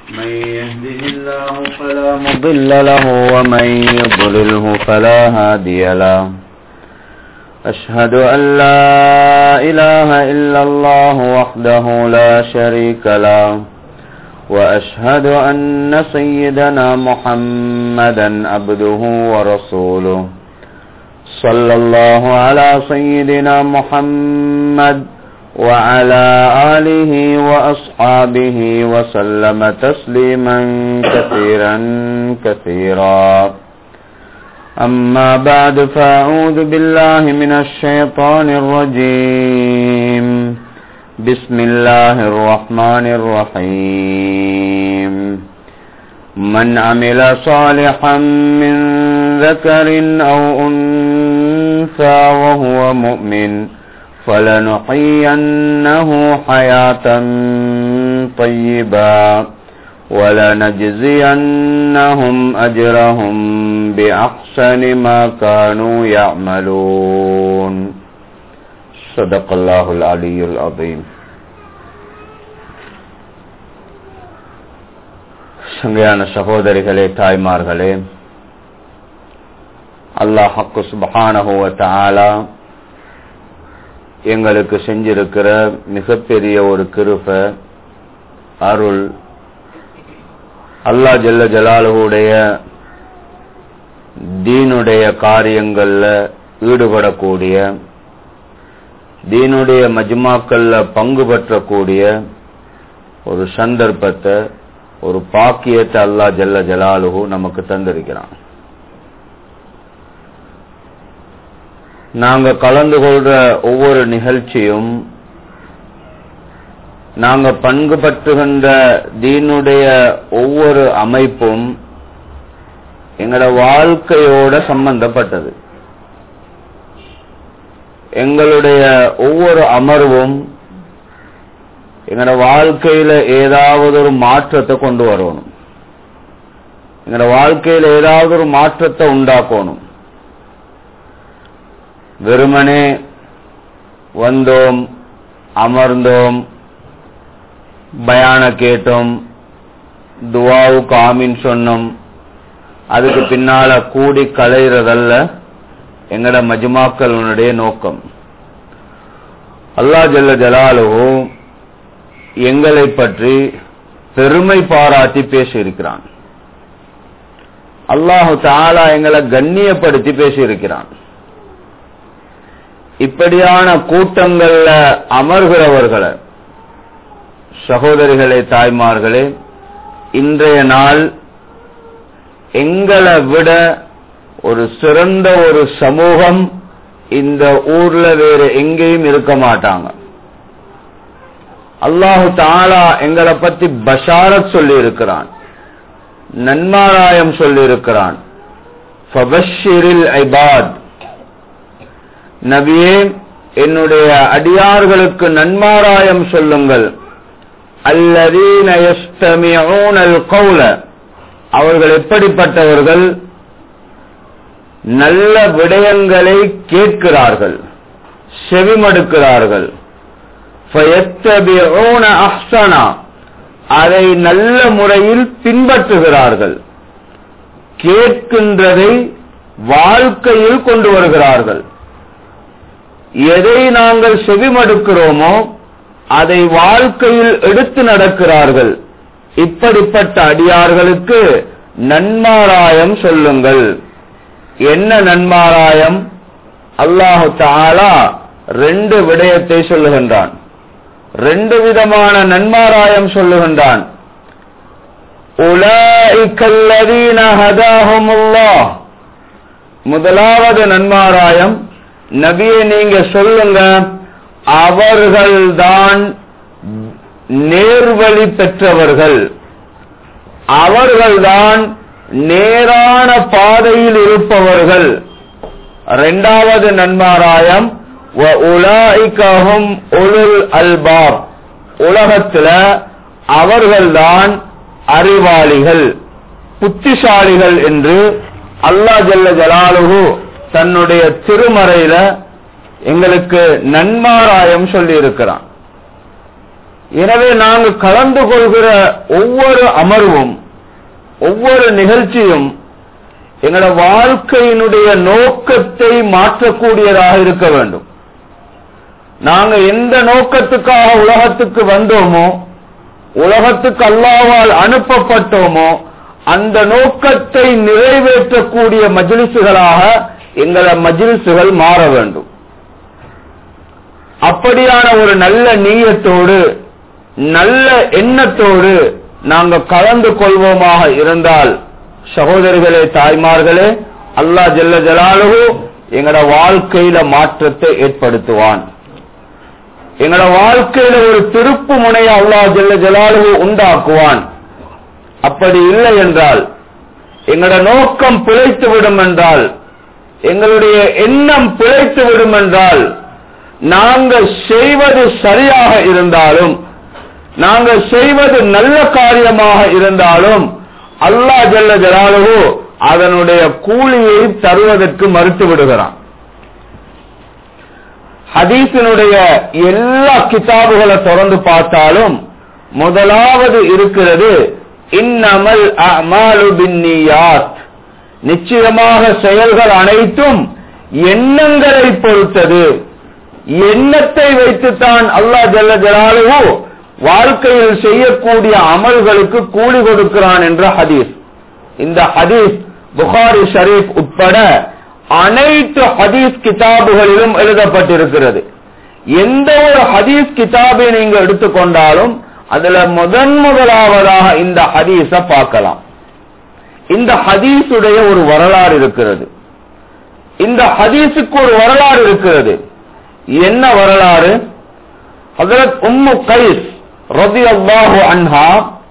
من يهده الله فلا مضل له ومن يضلله فلا هادي له أشهد أن لا إله إلا الله وحده لا شريك له وأشهد أن سيدنا محمدا عبده ورسوله صلى الله على سيدنا محمد وعلى آله وأصحابه وسلم تسليما كثيرا كثيرا أما بعد فأعوذ بالله من الشيطان الرجيم بسم الله الرحمن الرحيم من عمل صالحا من ذكر أو أنثى وهو مؤمن فلنحيينه حياة طيبا ولنجزينهم أجرهم بأحسن ما كانوا يعملون صدق الله العلي العظيم சங்கையான சகோதரிகளே தாய்மார்களே அல்லாஹ் ஹக்கு சுபஹானஹுவ தஆலா எங்களுக்கு செஞ்சிருக்கிற மிகப்பெரிய ஒரு கிருப அருள் அல்லா ஜல்ல ஜலாலுடைய தீனுடைய காரியங்கள்ல ஈடுபடக்கூடிய தீனுடைய மஜ்மாக்கள்ல பங்கு பெற்றக்கூடிய ஒரு சந்தர்ப்பத்தை ஒரு பாக்கியத்தை அல்லா ஜல்ல ஜலாலுஹு நமக்கு தந்திருக்கிறான் நாங்க கலந்து கொள்ற ஒவ்வொரு நிகழ்ச்சியும் நாங்க பங்கு பற்றுகின்ற தீனுடைய ஒவ்வொரு அமைப்பும் எங்களோட வாழ்க்கையோட சம்பந்தப்பட்டது எங்களுடைய ஒவ்வொரு அமர்வும் எங்களோட வாழ்க்கையில ஏதாவது ஒரு மாற்றத்தை கொண்டு வரணும் எங்களோட வாழ்க்கையில ஏதாவது ஒரு மாற்றத்தை உண்டாக்கணும் வெறுமனே வந்தோம் அமர்ந்தோம் பயான கேட்டோம் துவாவுக்கு ஆமின் சொன்னோம் அதுக்கு பின்னால கூடி களைகிறதல்ல எங்கட மஜ்மாக்களுடைய நோக்கம் அல்லா ஜல்ல ஜலாலுவோ எங்களை பற்றி பெருமை பாராட்டி பேசியிருக்கிறான் அல்லாஹு தாலா எங்களை கண்ணியப்படுத்தி பேசியிருக்கிறான் இப்படியான கூட்டங்கள்ல அமர்கிறவர்களை சகோதரிகளே தாய்மார்களே இன்றைய நாள் எங்களை விட ஒரு சிறந்த ஒரு சமூகம் இந்த ஊர்ல வேறு எங்கேயும் இருக்க மாட்டாங்க அல்லாஹு தாலா எங்களை பத்தி பஷாரத் சொல்லி இருக்கிறான் நன்மாராயம் சொல்லி இருக்கிறான் ஐபாத் நபியே என்னுடைய அடியார்களுக்கு நன்மாராயம் சொல்லுங்கள் கௌல அவர்கள் எப்படிப்பட்டவர்கள் நல்ல விடயங்களை கேட்கிறார்கள் செவிமடுக்கிறார்கள் அதை நல்ல முறையில் பின்பற்றுகிறார்கள் கேட்கின்றதை வாழ்க்கையில் கொண்டு வருகிறார்கள் எதை நாங்கள் செவிமடுக்கிறோமோ அதை வாழ்க்கையில் எடுத்து நடக்கிறார்கள் இப்படிப்பட்ட அடியார்களுக்கு நன்மாராயம் சொல்லுங்கள் என்ன நன்மாராயம் அல்லாஹு தாலா ரெண்டு விடயத்தை சொல்லுகின்றான் ரெண்டு விதமான நன்மாராயம் சொல்லுகின்றான் முதலாவது நன்மாராயம் நபியை நீங்க சொல்லுங்க அவர்கள்தான் நேர்வழி பெற்றவர்கள் அவர்கள்தான் நேரான பாதையில் இருப்பவர்கள் இரண்டாவது நன்மாராயம் அல்பாப் உலகத்துல அவர்கள்தான் அறிவாளிகள் புத்திசாலிகள் என்று அல்லா ஜல்ல ஜலாலுகு தன்னுடைய திருமறையில எங்களுக்கு நன்மாராயம் சொல்லி இருக்கிறான் எனவே நாங்கள் கலந்து கொள்கிற ஒவ்வொரு அமர்வும் ஒவ்வொரு நிகழ்ச்சியும் எங்களோட வாழ்க்கையினுடைய நோக்கத்தை மாற்றக்கூடியதாக இருக்க வேண்டும் நாங்க எந்த நோக்கத்துக்காக உலகத்துக்கு வந்தோமோ உலகத்துக்கு அல்லாவால் அனுப்பப்பட்டோமோ அந்த நோக்கத்தை நிறைவேற்றக்கூடிய மஜிலிசுகளாக எங்கள மஜிலிசுகள் மாற வேண்டும் அப்படியான ஒரு நல்ல நீயத்தோடு நல்ல எண்ணத்தோடு நாங்க கலந்து கொள்வோமாக இருந்தால் சகோதரிகளே தாய்மார்களே அல்லாஹ் ஜல்ல ஜலாலுகு எங்களோட வாழ்க்கையில மாற்றத்தை ஏற்படுத்துவான் எங்களோட வாழ்க்கையில ஒரு திருப்பு முனைய அல்லாஹ் ஜல்ல ஜலாலுகு உண்டாக்குவான் அப்படி இல்லை என்றால் எங்களோட நோக்கம் பிழைத்து விடும் என்றால் எங்களுடைய எண்ணம் பிழைத்து விடும் என்றால் நாங்கள் செய்வது சரியாக இருந்தாலும் நாங்கள் செய்வது நல்ல காரியமாக இருந்தாலும் அல்லா ஜல்ல ஜலாலுவோ அதனுடைய கூலியை தருவதற்கு மறுத்து விடுகிறான் ஹதீஸினுடைய எல்லா கிதாபுகளை தொடர்ந்து பார்த்தாலும் முதலாவது இருக்கிறது இன்னமல் அமாலு பின்னியாத் நிச்சயமாக செயல்கள் அனைத்தும் எண்ணங்களை பொறுத்தது எண்ணத்தை வைத்துத்தான் அல்லாஹ் ஜல்ல ஜலாலுவோ வாழ்க்கையில் செய்யக்கூடிய அமல்களுக்கு கூலி கொடுக்கிறான் என்ற ஹதீஸ் இந்த ஹதீஸ் புகாரி ஷரீப் உட்பட அனைத்து ஹதீஸ் கிதாபுகளிலும் எழுதப்பட்டிருக்கிறது எந்த ஒரு ஹதீஸ் கிதாபை நீங்க எடுத்துக்கொண்டாலும் அதுல முதன் முதலாவதாக இந்த ஹதீஸ பார்க்கலாம் இந்த ஹதீஸுடைய ஒரு வரலாறு இருக்கிறது இந்த ஹதீஸுக்கு ஒரு வரலாறு இருக்கிறது என்ன வரலாறு ஹசரத் உம்மு கைஸ் ரதி அல்லாஹு அன்ஹா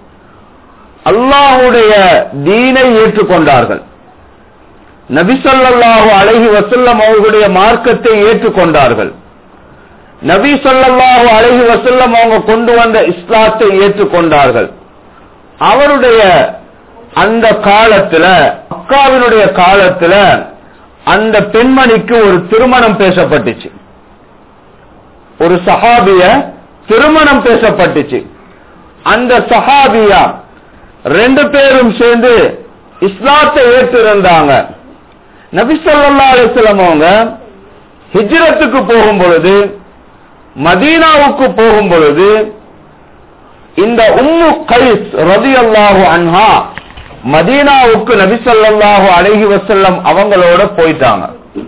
அல்லாஹுடைய தீனை ஏற்றுக்கொண்டார்கள் நபிசல்லாஹு அழகி வசல்லம் அவர்களுடைய மார்க்கத்தை ஏற்றுக்கொண்டார்கள் நபி சொல்லல்லாஹு அழகி வசல்லம் அவங்க கொண்டு வந்த இஸ்லாத்தை ஏற்றுக்கொண்டார்கள் அவருடைய அந்த காலத்துல அக்காவினுடைய காலத்துல அந்த பெண்மணிக்கு ஒரு திருமணம் பேசப்பட்டுச்சு ஒரு சஹாபிய திருமணம் பேசப்பட்டுச்சு அந்த சஹாபியா ரெண்டு பேரும் சேர்ந்து இஸ்லாத்தை ஏற்றிருந்தாங்க நபிசல்லா அலிஸ்லாம் அவங்க ஹிஜ்ரத்துக்கு போகும் பொழுது மதீனாவுக்கு போகும் பொழுது இந்த உம்மு கைஸ் ரதி அல்லாஹு அன்ஹா மதீனாவுக்கு நபிசல்லாஹு அழகி வசல்லம் அவங்களோட போயிட்டாங்க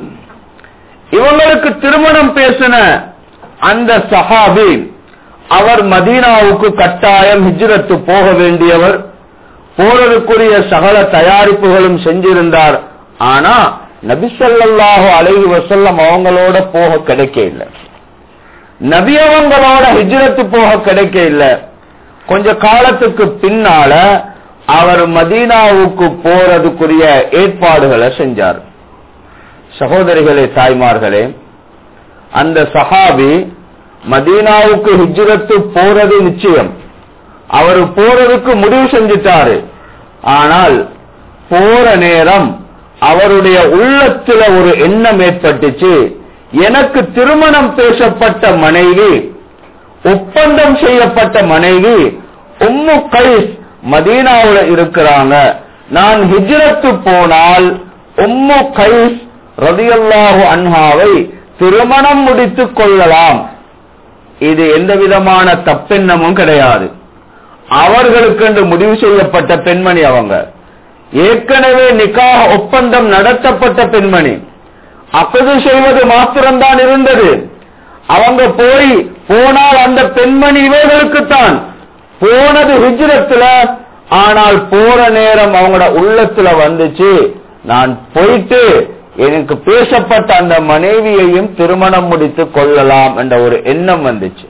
இவங்களுக்கு திருமணம் பேசின அந்த சஹாபி அவர் மதீனாவுக்கு கட்டாயம் ஹிஜ்ரத்து போக வேண்டியவர் போறதுக்குரிய சகல தயாரிப்புகளும் செஞ்சிருந்தார் ஆனா நபிசல்லாஹு அலைஹி வசல்லம் அவங்களோட போக கிடைக்க இல்லை நபி அவங்களோட ஹிஜ்ரத்து போக கிடைக்க இல்லை கொஞ்ச காலத்துக்கு பின்னால அவர் மதீனாவுக்கு போறதுக்குரிய ஏற்பாடுகளை செஞ்சார் சகோதரிகளே தாய்மார்களே அந்த சஹாபி மதீனாவுக்கு ஹிஜ்ரத்து போறது நிச்சயம் அவர் போறதுக்கு முடிவு செஞ்சிட்டாரு ஆனால் போற நேரம் அவருடைய உள்ளத்துல ஒரு எண்ணம் ஏற்பட்டுச்சு எனக்கு திருமணம் பேசப்பட்ட மனைவி ஒப்பந்தம் செய்யப்பட்ட மனைவி உம்மு கைஸ் மதீனாவுல இருக்கிறாங்க நான் ஹிஜ்ரத்து போனால் உம்மு கைஸ் ரதியல்லாஹு அன்ஹாவை திருமணம் முடித்துக் கொள்ளலாம் இது எந்த விதமான தப்பெண்ணமும் கிடையாது அவர்களுக்கென்று முடிவு செய்யப்பட்ட பெண்மணி அவங்க ஏற்கனவே நிக்காக ஒப்பந்தம் நடத்தப்பட்ட பெண்மணி அக்கது செய்வது மாத்திரம்தான் இருந்தது அவங்க போய் போனால் அந்த பெண்மணி இவைகளுக்குத்தான் போனது ஹிஜ்ரத்துல ஆனால் போற நேரம் அவங்களோட உள்ளத்துல வந்துச்சு நான் போயிட்டு எனக்கு பேசப்பட்ட அந்த மனைவியையும் திருமணம் முடித்து கொள்ளலாம் என்ற ஒரு எண்ணம் வந்துச்சு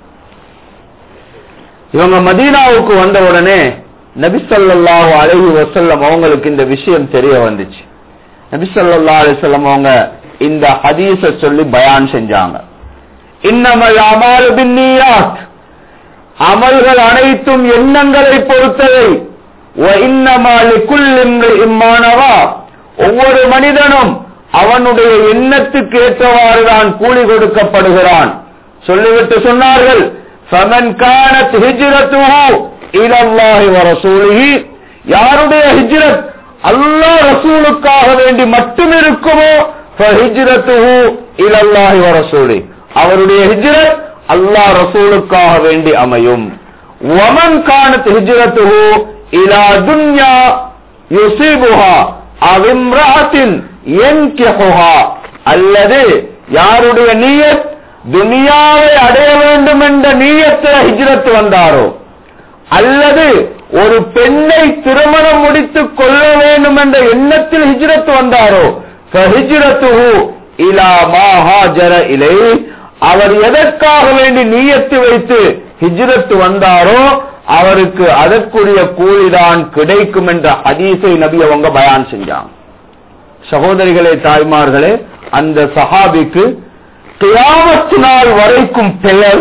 இவங்க மதீனாவுக்கு வந்த உடனே நபிசல்லாஹு அழகி வசல்லம் அவங்களுக்கு இந்த விஷயம் தெரிய வந்துச்சு நபிசல்லா அலிசல்லம் அவங்க இந்த ஹதீஸ சொல்லி பயான் செஞ்சாங்க இன்னமல் அமால் பின்னியாத் அமல்கள் அனைத்தும் எண்ணங்களை பொறுத்தவை இம்மானவா ஒவ்வொரு மனிதனும் அவனுடைய எண்ணத்துக்கு ஏற்றவாறுதான் கூலி கொடுக்கப்படுகிறான் சொல்லிவிட்டு சொன்னார்கள் ஃபமன் கானத் ஹிஜ்ரத்துஹு இலல்லாஹி வ ரசூலிஹி யாருடைய ஹிஜ்ரத் அல்லாஹ் ரசூலுக்காக வேண்டி மட்டும் இருக்குமோ ஃபஹிஜ்ரத்துஹு இலல்லாஹி வ ரசூலி அவருடைய ஹிஜ்ரத் அல்லாஹ் ரசூலுக்காக வேண்டி அமையும் வமன் கானத் ஹிஜ்ரத்துஹு இலா துன்யா யுசீபுஹா அவ் இம்ரஅத்தின் யன்கிஹுஹா அல்லது யாருடைய நீயத் துனியாவை அடைய வேண்டும் என்ற நீயத்தில் ஹிஜ்ரத் வந்தாரோ அல்லது ஒரு பெண்ணை திருமணம் முடித்துக் கொள்ள வேண்டும் என்ற எண்ணத்தில் ஹிஜ்ரத் வந்தாரோ ஃபஹிஜ்ரத்துஹு இலா மா ஹாஜர இலை அவர் எதற்காக வேண்டி நீயத்து வைத்து ஹிஜ்ரத் வந்தாரோ அவருக்கு அதற்குரிய கூலிதான் கிடைக்கும் என்ற ஹதீஸை நபி அவங்க பயான் செஞ்சாங்க சகோதரிகளே தாய்மார்களே அந்த சஹாபிக்கு கியாமத்து நாள் வரைக்கும் பெயர்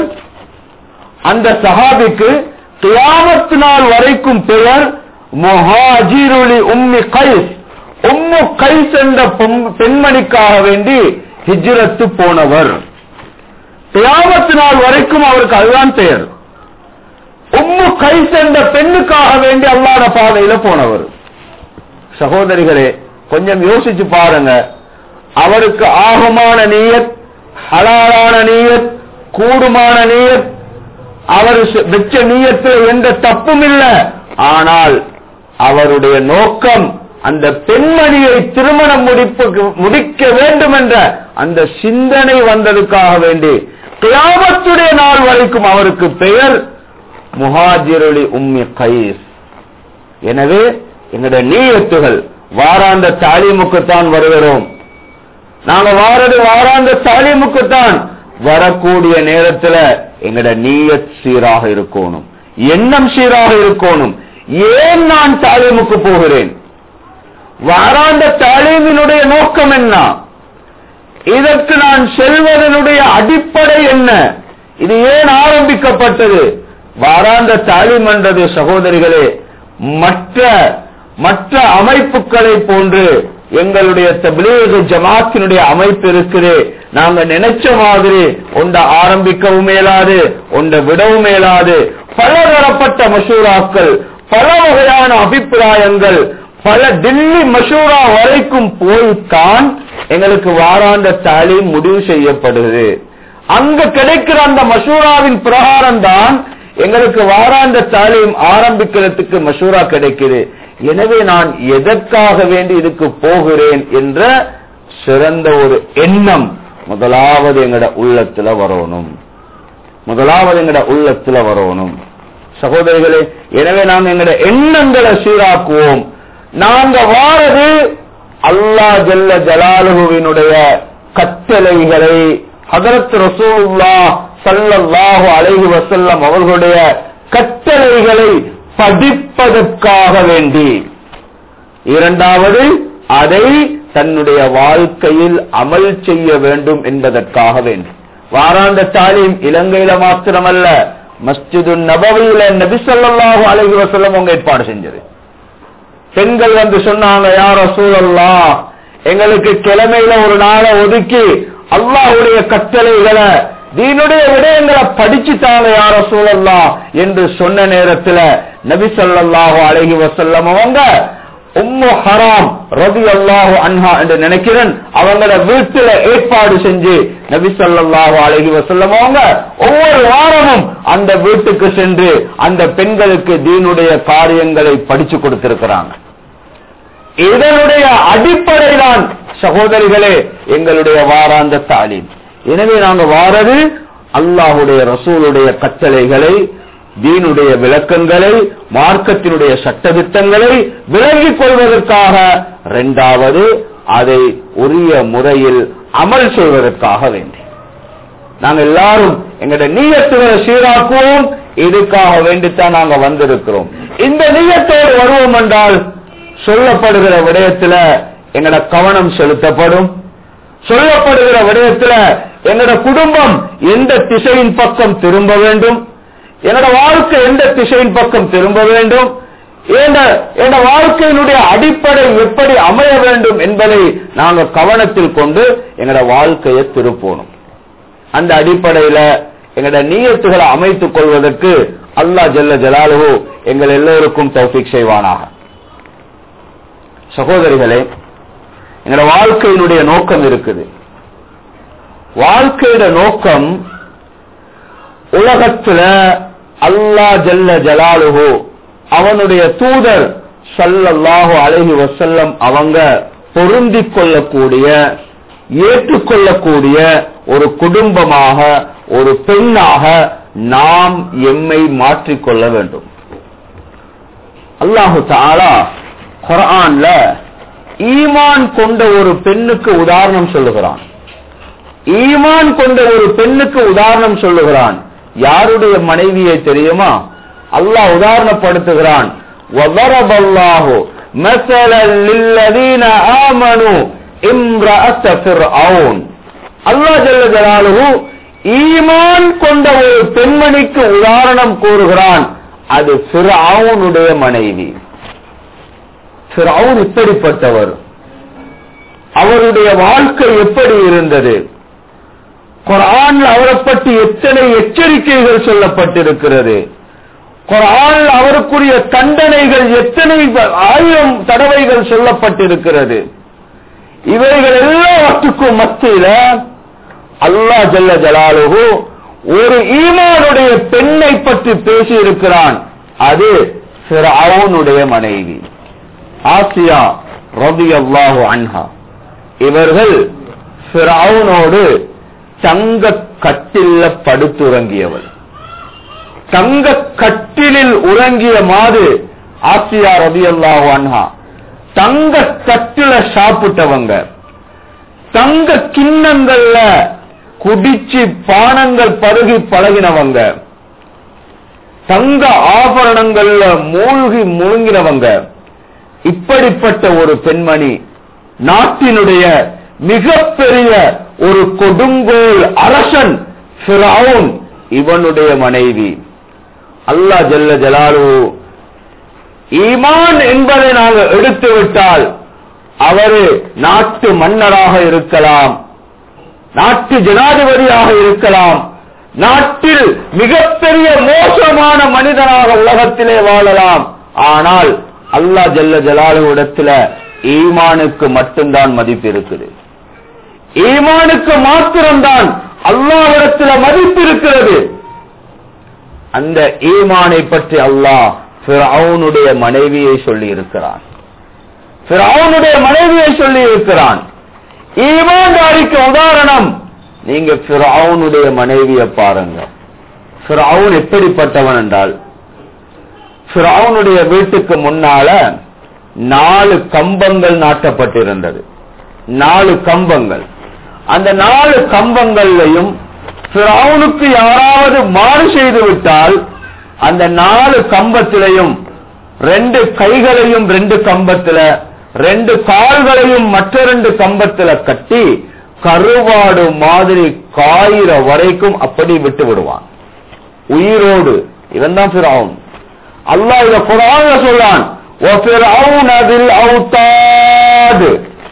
அந்த சஹாபிக்கு கியாமத்து நாள் வரைக்கும் பெயர் முஹாஜிருளி உம்மி கைஸ் உம்மு கைஸ் என்ற பெண்- பெண்மணிக்காக வேண்டி ஹிஜ்ரத்து போனவர் கியாமத்து நாள் வரைக்கும் அவருக்கு அதுதான் பெயர் உம்மு கைஸ் என்ற பெண்ணுக்காக வேண்டி அல்லாத பாதையில போனவர் சகோதரிகளே கொஞ்சம் யோசிச்சு பாருங்க அவருக்கு ஆகுமான நீயத் ஹலாலான நீயத் கூடுமான நீயத் அவர் செ- வெச்ச நீயத்தில் எந்த தப்பும் இல்லை ஆனால் அவருடைய நோக்கம் அந்த பெண்மணியை திருமணம் முடிப்புக்கு முடிக்க வேண்டும் என்ற அந்த சிந்தனை வந்ததுக்காக வேண்டி கியாமத்துடைய நாள் வரைக்கும் அவருக்கு பெயர் முஹாஜிருளி உம்மி கைஸ் எனவே எங்களுடைய நீயத்துகள் வாராந்த தாலிமுக்குத்தான் வருகிறோம் நாங்க வாரது வாராந்த தாலிமுக்குத்தான் வரக்கூடிய நேரத்துல எங்கட நீயத் சீராக இருக்கணும் எண்ணம் சீராக இருக்கணும் ஏன் நான் தாலிமுக்கு போகிறேன் வாராந்த தாலீமினுடைய நோக்கம் என்ன இதற்கு நான் செல்வதனுடைய அடிப்படை என்ன இது ஏன் ஆரம்பிக்கப்பட்டது வாராந்த தாலீம் என்றது சகோதரிகளே மற்ற மற்ற அமைப்புகளை போன்று எங்களுடைய தபிலீக ஜமாத்தினுடைய அமைப்பு இருக்குது நாங்க நினைச்ச மாதிரி ஒன்றை ஆரம்பிக்கவும் மேலாது ஒன்றை விடவும் மேலாது பலதரப்பட்ட மசூராக்கள் பல வகையான அபிப்பிராயங்கள் பல டில்லி மசூரா வரைக்கும் போய்த்தான் எங்களுக்கு வாராந்த தாலீம் முடிவு செய்யப்படுது அங்க கிடைக்கிற அந்த மசூராவின் பிரகாரம் தான் எங்களுக்கு வாராந்த தாலீம் ஆரம்பிக்கிறதுக்கு மசூரா கிடைக்குது எனவே நான் எதற்காக வேண்டி இதுக்கு போகிறேன் என்ற சிறந்த ஒரு எண்ணம் முதலாவது எங்கட உள்ளத்துல வரணும் முதலாவது எங்கட உள்ளத்துல வரணும் சகோதரிகளே எனவே நாங்க எங்கட எண்ணங்களை சீராக்குவோம் நாங்க வாரது அல்லாஹ் ஜல்ல ஜலாலுவினுடைய கட்டளைகளை ஹதரத் ரசூலுல்லா ஸல்லல்லாஹு அலைஹி வஸல்லம் அவர்களுடைய கட்டளைகளை படிப்பதற்காக வேண்டி இரண்டாவது அதை தன்னுடைய வாழ்க்கையில் அமல் செய்ய வேண்டும் என்பதற்காக வேண்டி வாராந்த தாலீம் இலங்கையில மாத்திரமல்ல மஸ்ஜிது நபவியில நபி ஸல்லல்லாஹு அலைஹி வஸல்லம் அவங்க ஏற்பாடு செஞ்சது பெண்கள் வந்து சொன்னாங்க யார் ரசூலல்லா எங்களுக்கு கிழமையில ஒரு நாளை ஒதுக்கி அல்லாஹ்வுடைய கட்டளைகளை தீனுடைய விடயங்களை படிச்சுட்டாங்க யார சூழல்லா என்று சொன்ன நேரத்துல நபி ஸல்லல்லாஹு அலைஹி வஸல்லம் அவங்க உம்மு ஹராம் ரதி அல்லாஹு அன்ஹா என்று நினைக்கிறேன் அவங்கள வீட்டுல ஏற்பாடு செஞ்சு நபி ஸல்லல்லாஹு அலைஹி வஸல்லம் அவங்க ஒவ்வொரு வாரமும் அந்த வீட்டுக்கு சென்று அந்த பெண்களுக்கு தீனுடைய காரியங்களை படிச்சு கொடுத்திருக்கிறாங்க இதனுடைய அடிப்படைதான் சகோதரிகளே எங்களுடைய வாராந்த தாலீம் எனவே நாங்க வாரது அல்லாஹுடைய ரசூலுடைய கட்டளைகளை தீனுடைய விளக்கங்களை மார்க்கத்தினுடைய சட்டதிட்டங்களை விளங்கிக் கொள்வதற்காக இரண்டாவது அதை உரிய முறையில் அமல் செய்வதற்காக வேண்டி நாங்க எல்லாரும் எங்களுடைய நீயத்துகளை சீராக்குவோம் இதுக்காக வேண்டித்தான் நாங்க வந்திருக்கிறோம் இந்த நீயத்தோடு வருவோம் என்றால் சொல்லப்படுகிற விடயத்துல எங்கட கவனம் செலுத்தப்படும் சொல்லப்படுகிற விடயத்துல எங்கட குடும்பம் எந்த திசையின் பக்கம் திரும்ப வேண்டும் என்னோட வாழ்க்கை எந்த திசையின் பக்கம் திரும்ப வேண்டும் என் வாழ்க்கையினுடைய அடிப்படை எப்படி அமைய வேண்டும் என்பதை நாங்க கவனத்தில் கொண்டு எங்களோட வாழ்க்கையை திருப்பணும் அந்த அடிப்படையில எங்களோட நீயத்துகளை அமைத்துக் கொள்வதற்கு அல்லாஹ் ஜல்ல ஜலாலுஹு எங்கள் எல்லோருக்கும் தௌஃபிக் செய்வானாக சகோதரிகளே எங்களோட வாழ்க்கையினுடைய நோக்கம் இருக்குது வாழ்க்கையோட நோக்கம் உலகத்துல அல்லா ஜல்ல ஜலாலுஹு அவனுடைய தூதர் சல்லல்லாஹு அலைஹி வசல்லம் அவங்க பொருந்திக் கொள்ளக்கூடிய ஏற்றுக்கொள்ளக்கூடிய ஒரு குடும்பமாக ஒரு பெண்ணாக நாம் எம்மை மாற்றிக்கொள்ள வேண்டும் அல்லாஹு தாலா குரான்ல ஈமான் கொண்ட ஒரு பெண்ணுக்கு உதாரணம் சொல்லுகிறான் ஈமான் கொண்ட ஒரு பெண்ணுக்கு உதாரணம் சொல்லுகிறான் யாருடைய மனைவியை தெரியுமா அல்லாஹ் உதாரணப்படுத்துகிறான் وضرب الله مثلا للذين آمنوا امرأة فرعون அல்லாஹ் ஜல்ல ஜலாலுஹு ஈமான் கொண்ட ஒரு பெண்மணிக்கு உதாரணம் கூறுகிறான் அது ஃபிரௌனுடைய மனைவி ஃபிரௌன் இப்படிப்பட்டவர் அவருடைய வாழ்க்கை எப்படி இருந்தது குரான் அவரை பற்றி எத்தனை எச்சரிக்கைகள் சொல்லப்பட்டிருக்கிறது குரான் அவருக்குரிய தண்டனைகள் எத்தனை ஆயிரம் தடவைகள் சொல்லப்பட்டிருக்கிறது இவைகள் எல்லாவற்றுக்கும் மத்தியில அல்லா ஜல்ல ஜலாலுகு ஒரு ஈமானுடைய பெண்ணை பற்றி பேசி இருக்கிறான் அது அவனுடைய மனைவி ஆசியா ரபி அல்லாஹு அன்ஹா இவர்கள் பிறவுனோடு தங்க கட்டில்ல படுத்துறங்கியவள் தங்க கட்டிலில் உறங்கிய மாது ஆசியா ரபி அல்லாஹு அன்ஹா தங்க கட்டில சாப்பிட்டவங்க தங்க கிண்ணங்கள்ல குடிச்சு பானங்கள் பருகி பழகினவங்க தங்க ஆபரணங்கள்ல மூழ்கி முழுங்கினவங்க இப்படிப்பட்ட ஒரு பெண்மணி நாட்டினுடைய மிகப்பெரிய ஒரு கொடுங்கோல் அரசன் ஃபிரௌன் இவனுடைய மனைவி அல்லா ஜல்ல ஜலாலு ஈமான் என்பதை நாங்கள் எடுத்து விட்டால் அவரு நாட்டு மன்னராக இருக்கலாம் நாட்டு ஜனாதிபதியாக இருக்கலாம் நாட்டில் மிகப்பெரிய மோசமான மனிதனாக உலகத்திலே வாழலாம் ஆனால் அல்லாஹ் ஜல்ல ஜலாலு இடத்துல ஈமானுக்கு மட்டும்தான் மதிப்பு இருக்குது ஈமானுக்கு மாத்திரம்தான் அல்லாவிடத்துல மதிப்பு இருக்கிறது அந்த ஈமானை பற்றி அல்லாஹ் அவனுடைய மனைவியை சொல்லி இருக்கிறான் அவனுடைய மனைவியை சொல்லி இருக்கிறான் ஈமான்தாரிக்கு உதாரணம் நீங்க அவனுடைய மனைவியை பாருங்க அவன் எப்படிப்பட்டவன் என்றால் அவனுடைய வீட்டுக்கு முன்னால நாலு கம்பங்கள் நாட்டப்பட்டிருந்தது நாலு கம்பங்கள் அந்த நாலு கம்பங்கள்லையும் அவனுக்கு யாராவது மாறு செய்து விட்டால் அந்த நாலு கம்பத்திலையும் ரெண்டு கைகளையும் ரெண்டு கம்பத்துல ரெண்டு கால்களையும் மற்ற ரெண்டு கம்பத்துல கட்டி கருவாடு மாதிரி காயிற வரைக்கும் அப்படி விட்டு விடுவான் உயிரோடு இவன் தான் பிறவுன் அல்லா இத குரான சொல்றான் அதில் அவுத்தாது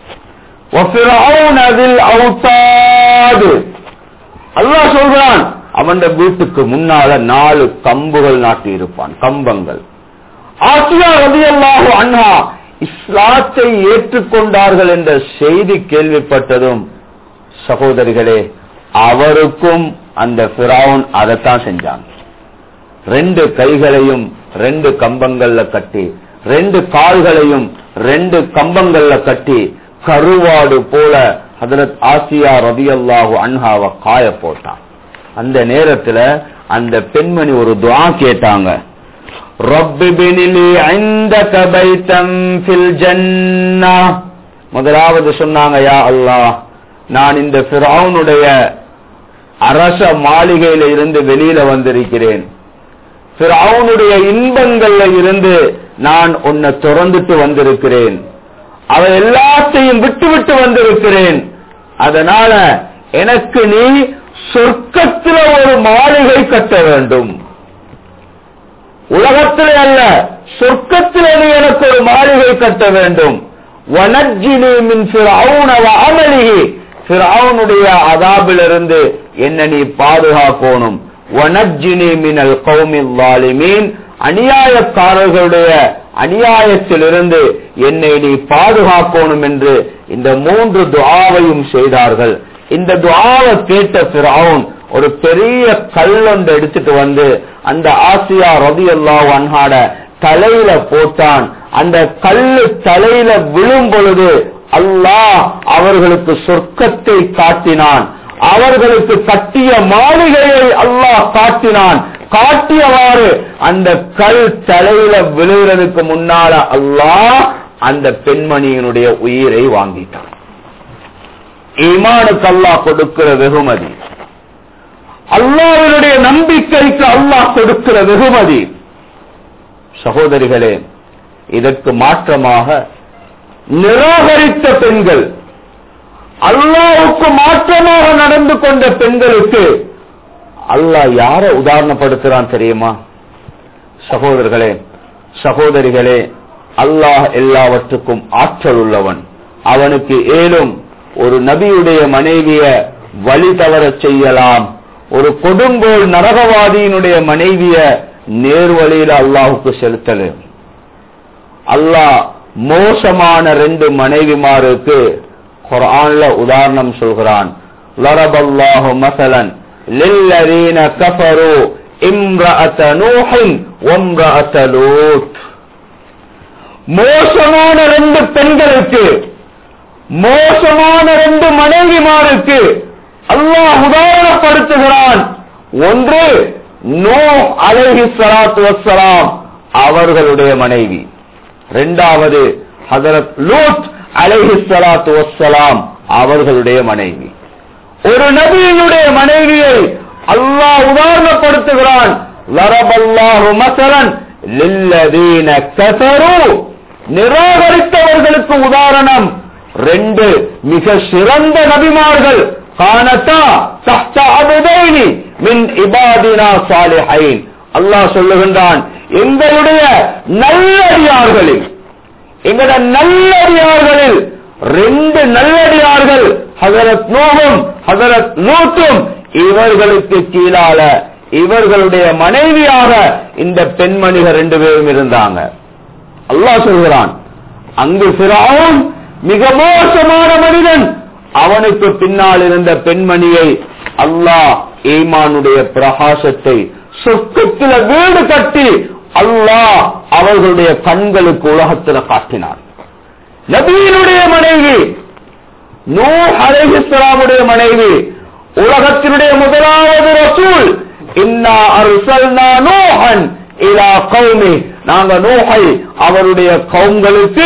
அதில் அவுத்தாது அல்லாஹ் சொல்கிறான் அவன் வீட்டுக்கு முன்னால நாலு கம்புகள் நாட்டி இருப்பான் கம்பங்கள் ஆசியா ரதியல்லாஹு அண்ணா இஸ்லாத்தை ஏற்றுக்கொண்டார்கள் என்ற செய்தி கேள்விப்பட்டதும் சகோதரிகளே அவருக்கும் அந்த பிராவுன் அதைத்தான் செஞ்சாங்க ரெண்டு கைகளையும் ரெண்டு கம்பங்கள்ல கட்டி ரெண்டு கால்களையும் ரெண்டு கம்பங்கள்ல கட்டி கருவாடு போல ஹதரத் ஆசியா ரபியல்லாஹு அன்ஹாவை காய போட்டான் அந்த நேரத்துல அந்த பெண்மணி ஒரு துவா கேட்டாங்க முதலாவது சொன்னாங்க யா அல்லாஹ் நான் இந்த பிறவுனுடைய அரச மாளிகையில இருந்து வெளியில வந்திருக்கிறேன் பிறவுனுடைய இன்பங்கள்ல இருந்து நான் உன்னை திறந்துட்டு வந்திருக்கிறேன் அவ எல்லாத்தையும் விட்டு விட்டு வந்திருக்கிறேன் அதனால எனக்கு நீ சொர்க்கத்தில் ஒரு மாளிகை கட்ட வேண்டும் உலகத்திலே அல்ல சொர்க்கத்திலே நீ எனக்கு ஒரு மாளிகை கட்ட வேண்டும் வனஜினி மின் அமலிகி பிறவுனுடைய அதாபிலிருந்து என்ன நீ பாதுகாக்கணும் வனஜ்ஜினி மினல் கௌமில் ظالمين அநியாயக்காரர்களுடைய அநியாயத்திலிருந்து என்னை நீ பாதுகாக்கணும் என்று இந்த மூன்று துஆவையும் செய்தார்கள் இந்த துஆவை கேட்ட ஃபிரௌன் ஒரு பெரிய கல்லொன்று எடுத்துட்டு வந்து அந்த ஆசியா ரதியல்லாஹு அன்ஹாட தலையில போட்டான் அந்த கல்லு தலையில விழும் பொழுது அல்லாஹ் அவர்களுக்கு சொர்க்கத்தை காட்டினான் அவர்களுக்கு கட்டிய மாளிகையை அல்லாஹ் காட்டினான் காட்டியவாறு அந்த கல் தலையில விழுகிறதுக்கு முன்னால அல்லாஹ் அந்த பெண்மணியினுடைய உயிரை வாங்கிட்டான் ஈமானுக்கு அல்லாஹ் கொடுக்கிற வெகுமதி அல்லாஹ்வினுடைய நம்பிக்கைக்கு அல்லாஹ் கொடுக்கிற வெகுமதி சகோதரிகளே இதற்கு மாற்றமாக நிராகரித்த பெண்கள் அல்லாவுக்கு மாற்றமாக நடந்து கொண்ட பெண்களுக்கு அல்லாஹ் யார உதாரணப்படுத்துறான் தெரியுமா சகோதரர்களே சகோதரிகளே அல்லாஹ் எல்லாவற்றுக்கும் ஆற்றல் உள்ளவன் அவனுக்கு ஏலும் ஒரு நபியுடைய மனைவிய வழி தவறச் செய்யலாம் ஒரு கொடுங்கோல் நரகவாதியினுடைய மனைவிய நேர்வழியில அல்லாஹுக்கு செலுத்தலு அல்லாஹ் மோசமான ரெண்டு மனைவிமாருக்கு குர்ஆன்ல உதாரணம் சொல்கிறான் லரபல்லாஹு மசலன் للذين كفروا امرأة نوح وامرأة لوط மோசமான ரெண்டு பெண்களுக்கு மோசமான ரெண்டு மனைவிமாருக்கு அல்லாஹ் உதாரணப்படுத்துகிறான் ஒன்று நோ அலைஹி சலாத்து வசலாம் அவர்களுடைய மனைவி இரண்டாவது ஹதரத் லூத் அலைஹி சலாத்து வசலாம் அவர்களுடைய மனைவி ஒரு நபியினுடைய மனைவியை அல்லாஹ் உதாரணப்படுத்துகிறான் லரபல்லாஹு மசலன் லில்லதீன கஃபரு நிராகரித்தவர்களுக்கு உதாரணம் ரெண்டு மிக சிறந்த நபிமார்கள் காணத்தா தஹ்த அபுதைனி மின் இபாதினா சாலிஹைன் அல்லாஹ் சொல்லுகின்றான் எங்களுடைய நல்லடியார்களில் எங்களுடைய நல்லடியார்களில் ரெண்டு நல்லடியார்கள் ஹசரத் நூகும் ஹசரத் லூத்தும் இவர்களுக்கு கீழால இவர்களுடைய மனைவியாக இந்த பெண்மணிகள் ரெண்டு பேரும் இருந்தாங்க அல்லாஹ் சொல்கிறான் அங்கு சிறாவும் மிக மோசமான மனிதன் அவனுக்கு பின்னால் இருந்த பெண்மணியை அல்லாஹ் ஈமானுடைய பிரகாசத்தை சொர்க்கத்தில வீடு கட்டி அல்லாஹ் அவர்களுடைய கண்களுக்கு உலகத்தில் காட்டினார் நபீனுடைய மனைவி நூ அலைஹிஸ்லாமுடைய மனைவி உலகத்தினுடைய முதலாவது ரசூல் இன்னா அர்சல்னா நூஹன் இலா கௌமி நாங்க நூஹை அவருடைய கவுங்களுக்கு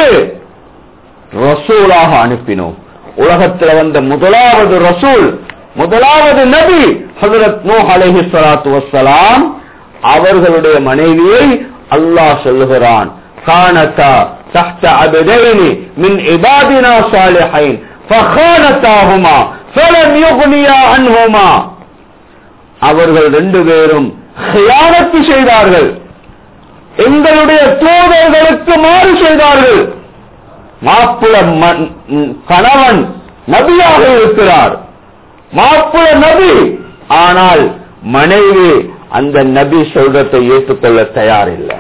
ரசூலாக அனுப்பினோம் உலகத்தில் வந்த முதலாவது ரசூல் முதலாவது நபி ஹசரத் நூ அலைஹி ஸலாத்து வஸ்ஸலாம் அவர்களுடைய மனைவியை அல்லாஹ் சொல்லுகிறான் கானதா தஹ்த அபதைனி மின் இபாதினா சாலிஹைன் ஃபகானதாஹுமா ஃபலம் யுக்னியா அன்ஹுமா அவர்கள் ரெண்டு பேரும் ஹியானத்து செய்தார்கள் எங்களுடைய தூதர்களுக்கு மாறு செய்தார்கள் மாப்பிள மன்- ம், கணவன் நபியாக இருக்கிறார் மாப்பிள நபி ஆனால் மனைவி அந்த நபி சொல்றதை ஏற்றுக்கொள்ள தயாரில்லை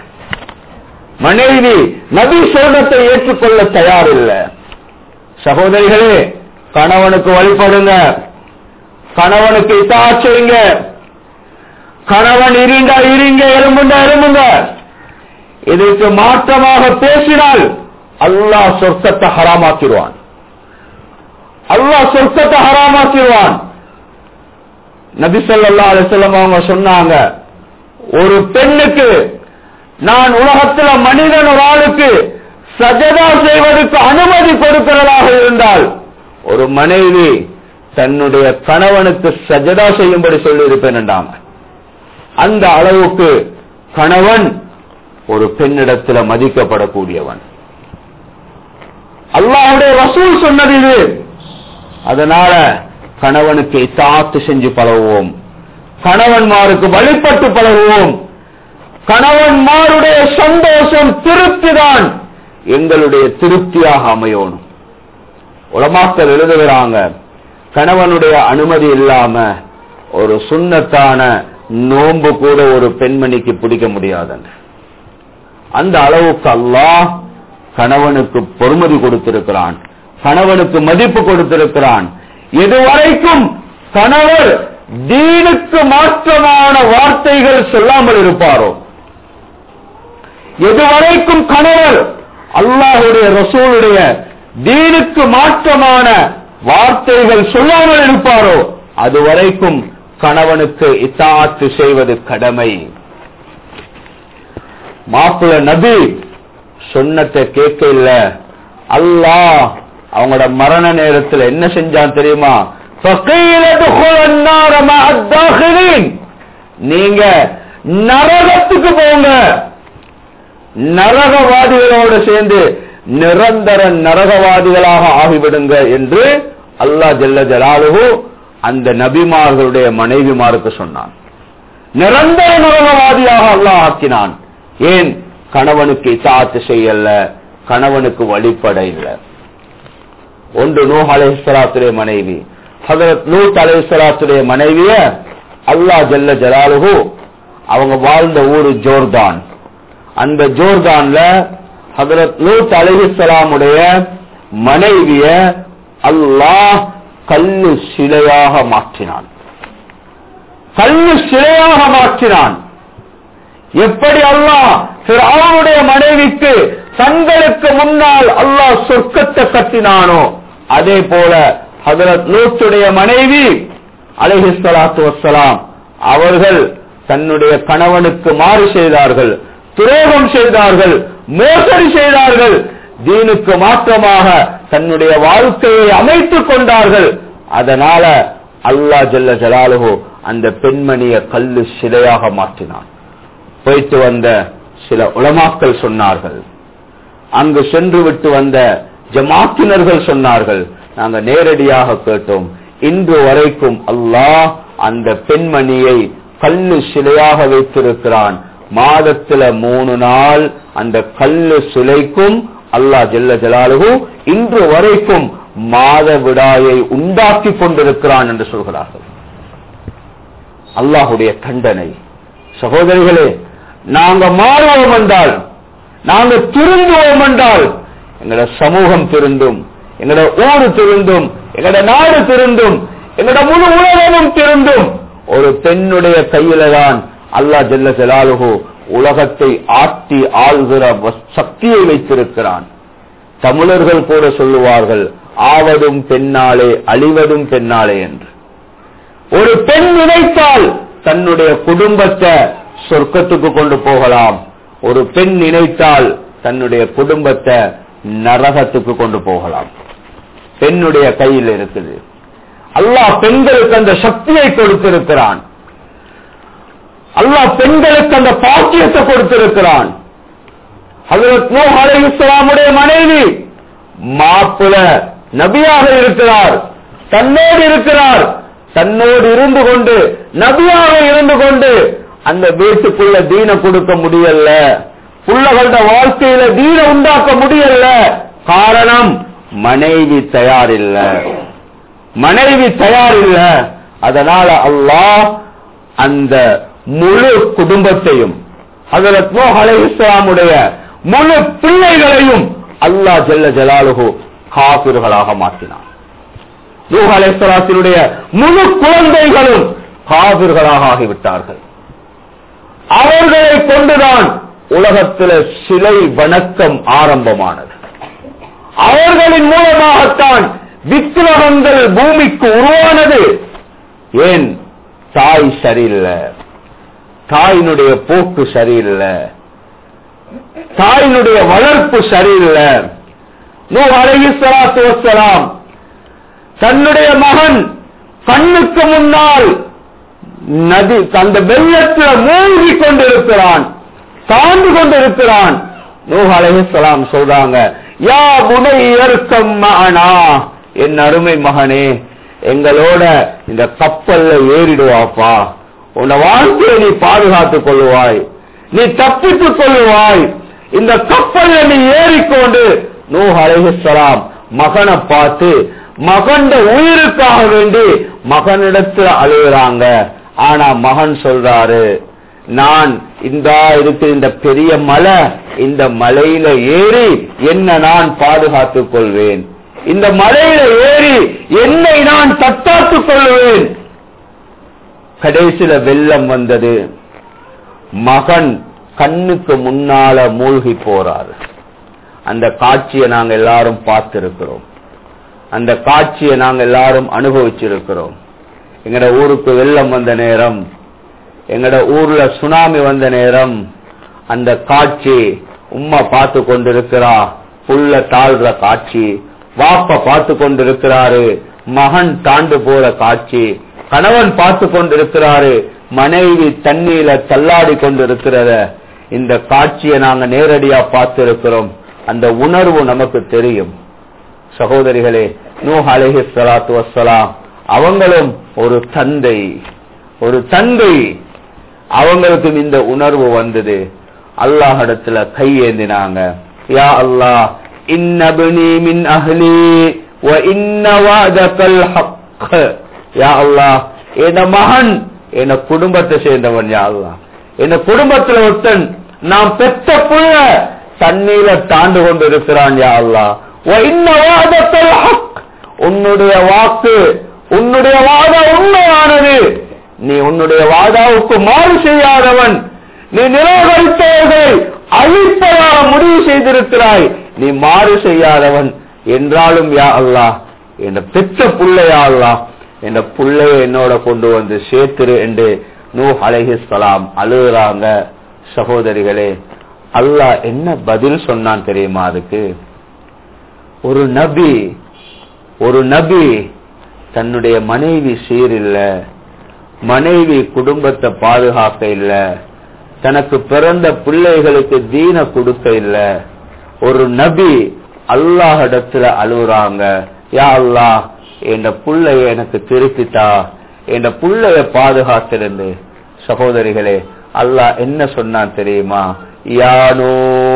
மனைவி நபி சொல்றதை ஏற்றுக்கொள்ள தயாரில்லை சகோதரிகளே கணவனுக்கு வழிபடுங்க கணவனுக்கு இத்தா செய்யுங்க கணவன் இருண்டா இருங்க எலும்புண்டா எலும்புங்க இதற்கு மாற்றமாக பேசினால் அல்லாஹ் சொர்க்கத்தை ஹராமாக்கிடுவான் அல்லாஹ் சொர்க்கத்தை ஹராமாக்கிடுவான் நபி ஸல்லல்லாஹு அலைஹி வஸல்லம் அவங்க சொன்னாங்க ஒரு பெண்ணுக்கு நான் உலகத்துல மனிதன் ஒரு ஆளுக்கு சஜதா செய்வதற்கு அனுமதி கொடுக்கிறதாக இருந்தால் ஒரு மனைவி தன்னுடைய கணவனுக்கு சஜதா செய்யும்படி சொல்லி இருப்பேன் அந்த அளவுக்கு கணவன் ஒரு பெண்ணிடத்துல மதிக்கப்படக்கூடியவன் அல்லாஹ்வுடைய ரசூல் சொன்னது இது அதனால கணவனுக்கு இத்தாத்து செஞ்சு பழகுவோம் கணவன்மாருக்கு வழிபட்டு பழகுவோம் கணவன்மாருடைய சந்தோஷம் திருப்திதான் எங்களுடைய திருப்தியாக அமையணும் உலமாக்கள் எழுதுகிறாங்க கணவனுடைய அனுமதி இல்லாம ஒரு சுண்ணத்தான நோன்பு கூட ஒரு பெண்மணிக்கு பிடிக்க முடியாதுன்னு அந்த அளவுக்கு அல்லாஹ் கணவனுக்கு பொறுமதி கொடுத்திருக்கிறான் கணவனுக்கு மதிப்பு கொடுத்திருக்கிறான் எதுவரைக்கும் கணவர் தீனுக்கு மாற்றமான வார்த்தைகள் சொல்லாமல் இருப்பாரோ எதுவரைக்கும் கணவர் அல்லாஹுடைய ரசூலுடைய தீனுக்கு மாற்றமான வார்த்தைகள் சொல்லாமல் இருப்பாரோ அதுவரைக்கும் கணவனுக்கு இத்தாத்து செய்வது கடமை மாப்பிள்ள நபி சொன்னத்தை கேட்க இல்ல அல்லாஹ் அவங்களோட மரண நேரத்தில் என்ன செஞ்சான் தெரியுமா فَقِيلَ ادْخُلُوا النَّارَ مَعَ الدَّاخِلِينَ. நீங்க நரகத்துக்கு போங்க நரகவாதிகளோடு சேர்ந்து நிரந்தர நரகவாதிகளாக ஆகிவிடுங்க என்று அல்லாஹ் ஜல்ல ஜலாலுஹு அந்த நபிமார்களுடைய மனைவிமாருக்கு சொன்னான் நிரந்தர நரகவாதியாக அல்லாஹ் ஆக்கினான் ஏன் கணவனுக்கு இசாத்து செய்யல கணவனுக்கு வழிபட இல்லை ஒன்று நூஹ் அலைஹிஸ்ஸலாத்துடைய மனைவி ஹதரத் நூத் அலைஹிஸ்ஸலாத்துடைய மனைவிய அல்லாஹ் ஜல்ல ஜலாலுஹு அவங்க வாழ்ந்த ஊரு ஜோர்தான் அந்த ஜோர்தான்ல ஹதரத் நூத் அலைஹிஸ்ஸலாமுடைய மனைவிய அல்லாஹ் கல்லு சிலையாக மாற்றினான் கல்லு சிலையாக மாற்றினான் எப்படி அல்லாஹ் அவனுடைய மனைவிக்கு தங்களுக்கு முன்னால் அல்லாஹ் சொர்க்கத்தை கட்டினானோ அதே போல ஹதரத் லூத்துடைய மனைவி அலைஹி ஸலாத்து வஸ்ஸலாம் அவர்கள் தன்னுடைய கணவனுக்கு மாறு செய்தார்கள் துரோகம் செய்தார்கள் மோசடி செய்தார்கள் தீனுக்கு மாற்றமாக தன்னுடைய வாழ்க்கையை அமைத்துக் கொண்டார்கள் அதனால அல்லாஹ் ஜல்ல ஜலாலுஹு அந்த பெண்மணிய கல்லு சிலையாக மாற்றினான் போயிட்டு வந்த சில உலமாக்கள் சொன்னார்கள் அங்கு சென்று விட்டு வந்த ஜமாத்தினர்கள் சொன்னார்கள் நாங்க நேரடியாக கேட்டோம் இன்று வரைக்கும் அல்லாஹ் அந்த பெண்மணியை கல்லு சிலையாக வைத்திருக்கிறான் மாதத்துல மூணு நாள் அந்த கல்லு சிலைக்கும் அல்லாஹ் ஜெல்ல ஜலாலுகு இன்று வரைக்கும் மாத விடாயை உண்டாக்கி கொண்டிருக்கிறான் என்று சொல்கிறார்கள் அல்லாஹுடைய தண்டனை சகோதரிகளே நாங்க மாறுவோம் என்றால் நாங்க திருந்துவோம் என்றால் எங்களோட சமூகம் திருந்தும் எங்களோட ஊரு திருந்தும் எங்களோட நாடு திருந்தும் எங்களோட முழு உலகமும் திருந்தும் ஒரு பெண்ணுடைய கையில தான் அல்லா ஜல்ல ஜலாலுகு உலகத்தை ஆட்டி ஆள்கிற வஸ்- சக்தியை வைத்திருக்கிறான் தமிழர்கள் கூட சொல்லுவார்கள் ஆவதும் பெண்ணாலே அழிவதும் பெண்ணாலே என்று ஒரு பெண் நினைத்தால் தன்னுடைய குடும்பத்தை சொர்க்கத்துக்கு கொண்டு போகலாம் ஒரு பெண் நினைத்தால் தன்னுடைய குடும்பத்தை நரகத்துக்கு கொண்டு போகலாம் பெண்ணுடைய கையில் இருக்குது அல்லாஹ் பெண்களுக்கு அந்த சக்தியை கொடுத்திருக்கிறான் அல்லாஹ் பெண்களுக்கு அந்த பாக்கியத்தை கொடுத்திருக்கிறான் ஹஜரத் நூஹ் அலைஹிஸ்ஸலாமுடைய மனைவி மாப்பிள நபியாக இருக்கிறார் தன்னோடு இருக்கிறார் தன்னோடு இருந்து கொண்டு நபியாக இருந்து கொண்டு அந்த வீட்டுக்குள்ள தீன கொடுக்க முடியல புள்ளகளோட வாழ்க்கையில தீன உண்டாக்க முடியல காரணம் மனைவி தயாரில்ல மனைவி தயாரில்ல அதனால அல்லாஹ் அந்த முழு குடும்பத்தையும் ஹஜரத் நூஹ் அலைஹிஸ்ஸலாமுடைய முழு பிள்ளைகளையும் அல்லாஹ் ஜல்ல ஜலாலுஹு காபிர்களாக மாற்றினான் நூஹ் அலைஹிஸ்ஸலாத்தினுடைய முழு குழந்தைகளும் காபிர்களாக ஆகிவிட்டார்கள் அவர்களை கொண்டுதான் உலகத்தில சிலை வணக்கம் ஆரம்பமானது அவர்களின் மூலமாகத்தான் விக்கிரகங்கள் பூமிக்கு உருவானது ஏன் தாய் சரியில்லை தாயினுடைய போக்கு சரியில்லை தாயினுடைய வளர்ப்பு சரியில்லை நூ அழகி சலாத்து வசலாம் தன்னுடைய மகன் கண்ணுக்கு முன்னால் நதி அந்த வெள்ளத்தில் மூழ்கி கொண்டிருக்கிறான் தாழ்ந்து கொண்டிருக்கிறான் நூஹ் அலைஹிஸ்ஸலாம் சொல்றாங்க யா புனை ஏற்கம் மகனா என் அருமை மகனே எங்களோட இந்த கப்பல்ல ஏறிடுவாப்பா உன்னை வாழ்க்கையை நீ பாதுகாத்துக் கொள்ளுவாய் நீ தப்பித்துக் கொள்ளுவாய் இந்த கப்பல்ல நீ ஏறிக்கொண்டு நூஹ் அலைஹிஸ்ஸலாம் மகனை பார்த்து மகன் உயிருக்காக வேண்டி மகனிடத்துல அழுகுறாங்க ஆனா மகன் சொல்றாரு நான் இந்த இருக்கிற இந்த பெரிய மலை இந்த மலையில ஏறி என்ன நான் பாதுகாத்துக் கொள்வேன் இந்த மலையில ஏறி என்னை நான் தற்காத்துக் கொள்வேன் கடைசியில வெள்ளம் வந்தது மகன் கண்ணுக்கு முன்னால மூழ்கி போறாரு அந்த காட்சியை நாங்க எல்லாரும் பார்த்திருக்கிறோம் அந்த காட்சியை நாங்க எல்லாரும் அனுபவிச்சிருக்கிறோம் எங்கட ஊருக்கு வெள்ளம் வந்த நேரம் எங்கட ஊர்ல சுனாமி வந்த நேரம் அந்த காட்சி உம்மா பார்த்து கொண்டிருக்கிறா புள்ள தாழ்ற காட்சி வாப்ப பார்த்து கொண்டிருக்கிறாரு மகன் தாண்டு போற காட்சி கணவன் பார்த்து கொண்டிருக்கிறாரு மனைவி தண்ணீர தள்ளாடி கொண்டிருக்கிறத இந்த காட்சியை நாங்க நேரடியா பார்த்திருக்கிறோம் அந்த உணர்வு நமக்கு தெரியும் சகோதரிகளே நூ அலஹி சலாத்து வசலாம் அவங்களும் ஒரு தந்தை ஒரு தந்தை அவங்களுக்கும் இந்த உணர்வு வந்தது அல்லாஹிடத்துல கையேந்தினாங்க யா அல்லாஹ் இன்னபனி மின் அஹ்லி வ இன்ன வஅதகல் ஹக் யா அல்லாஹ் என் மகன் என் குடும்பத்தை சேர்ந்தவன் யா அல்லாஹ் என் குடும்பத்துல ஒருத்தன் நாம் பெற்ற புள்ள தண்ணீர தாண்டு கொண்டிருக்கிறான் யா அல்லாஹ் வ இன்ன வஅதகல் ஹக் உன்னுடைய வாக்கு உன்னுடைய வாதம் உண்மையானது நீ உன்னுடைய வாதாவுக்கு மாறு செய்யாதவன் நீ நிராகரித்தவர்கள் அழிப்பதாக முடிவு செய்திருக்கிறாய் நீ மாறு செய்யாதவன் என்றாலும் யா அல்லாஹ் என் பெற்ற புள்ளையா அல்லாஹ் என் புள்ளைய என்னோட கொண்டு வந்து சேர்த்துரு என்று நூ அலைஹிஸ்லாம் அழுகுறாங்க சகோதரிகளே அல்லாஹ் என்ன பதில் சொன்னான் தெரியுமா அதுக்கு ஒரு நபி ஒரு நபி தன்னுடைய மனைவி சீரில்ல மனைவி குடும்பத்தை பாதுகாக்க இல்ல தனக்கு பிறந்த பிள்ளைகளுக்கு தீன கொடுக்க இல்ல ஒரு நபி அல்லாஹிடத்துல அழுகுறாங்க யா அல்லாஹ் என் புள்ளைய எனக்கு திருப்பித்தா என் புள்ளைய பாதுகாத்திருந்து சகோதரிகளே அல்லாஹ் என்ன சொன்னான் தெரியுமா யானோ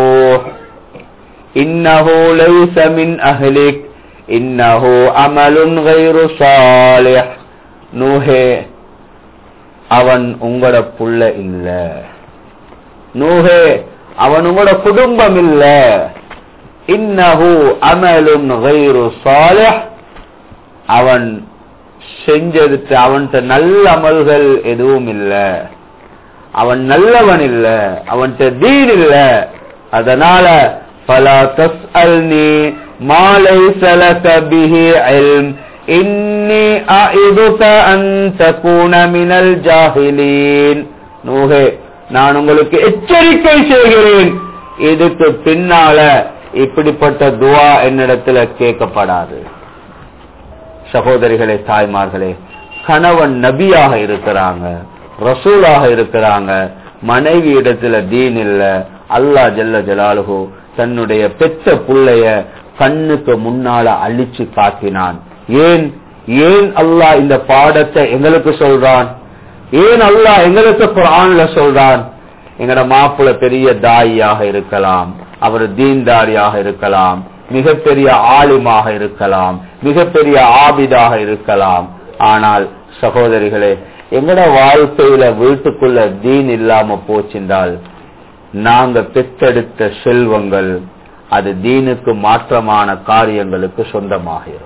இன்னஹோ லைஸ மின் அஹ்லிக் இன்னஹோ அமலுன் கைரு சாலிஹ் நூஹே அவன் உங்களோட புள்ள இல்ல நூஹே அவன் உங்களோட குடும்பம் இல்ல இன்னஹு அமலுன் கைரு சாலிஹ் அவன் செஞ்சதுக்கு அவன்கிட்ட நல்ல அமல்கள் எதுவும் இல்ல அவன் நல்லவன் இல்ல அவன்கிட்ட தீன் இல்ல அதனால பல தஸ்அல்னி மாலை சலக பிஹி இல்ம் இன்னி அஇதுக அன் தகூன மினல் ஜாஹிலீன் நூஹே நான் உங்களுக்கு எச்சரிக்கை செய்கிறேன் இதுக்கு பின்னால இப்படிப்பட்ட துவா என்னிடத்துல கேட்கப்படாது சகோதரிகளே தாய்மார்களே கணவன் நபியாக இருக்கிறாங்க ரசூலாக இருக்கிறாங்க மனைவி இடத்துல தீன் இல்ல அல்லா ஜல்ல ஜலாலுஹு தன்னுடைய பெற்ற புள்ளைய கண்ணுக்கு முன்னால அழிச்சு காட்டினான் ஏன் ஏன் அல்லாஹ் இந்த பாடத்தை எங்களுக்கு சொல்றான் ஏன் அல்லாஹ் எங்களுக்கு குரான்ல சொல்றான் எங்கட மாப்பிள்ள பெரிய தாயியாக இருக்கலாம் அவர் தீன்தாரியாக இருக்கலாம் மிகப்பெரிய ஆலிமாக இருக்கலாம் மிகப்பெரிய ஆபிதாக இருக்கலாம் ஆனால் சகோதரிகளே எங்கட வாழ்க்கையில வீட்டுக்குள்ள தீன் இல்லாம போச்சின்றால் நாங்க பெற்றெடுத்த செல்வங்கள் அது தீனுக்கு மாற்றமான காரியங்களுக்கு சொந்தமாகிறோம்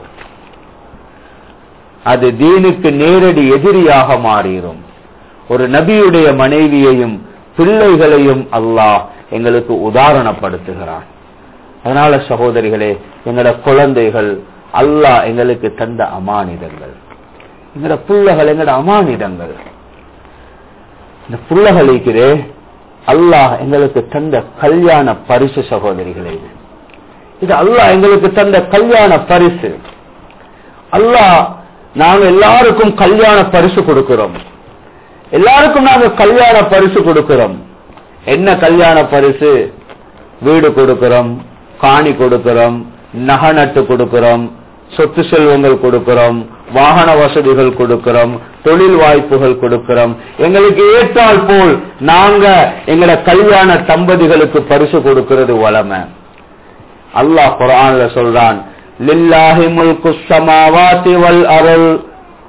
அது தீனுக்கு நேரடி எதிரியாக மாறிடும் ஒரு நபியுடைய மனைவியையும் பிள்ளைகளையும் அல்லாஹ் எங்களுக்கு உதாரணப்படுத்துகிறான் அதனால சகோதரிகளே எங்கட குழந்தைகள் அல்லாஹ் எங்களுக்கு தந்த அமானிதங்கள் எங்கட புள்ளகள் எங்கட அமானிதங்கள் இந்த புள்ளகள் இருக்கிறே அல்லாஹ் எங்களுக்கு தந்த கல்யாண பரிசு சகோதரிகளே இது இது அல்லாஹ் எங்களுக்கு தந்த கல்யாண பரிசு அல்லாஹ் நாங்க எல்லாருக்கும் கல்யாண பரிசு கொடுக்கிறோம் எல்லாருக்கும் நாங்க கல்யாண பரிசு கொடுக்கிறோம் என்ன கல்யாண பரிசு வீடு கொடுக்கிறோம் காணி கொடுக்கிறோம் நகை நட்டு கொடுக்கிறோம் சொத்து செல்வங்கள் கொடுக்கிறோம் வாகன வசதிகள் கொடுக்கிறோம் தொழில் வாய்ப்புகள் கொடுக்கிறோம் எங்களுக்கு ஏற்றால் போல் நாங்க எங்கட கல்யாண தம்பதிகளுக்கு பரிசு கொடுக்கிறது வளமை அல்லாஹ் குரான்ல சொல்றான் லில்லாஹி முல்கு ஸமாவாதி வல் அருள்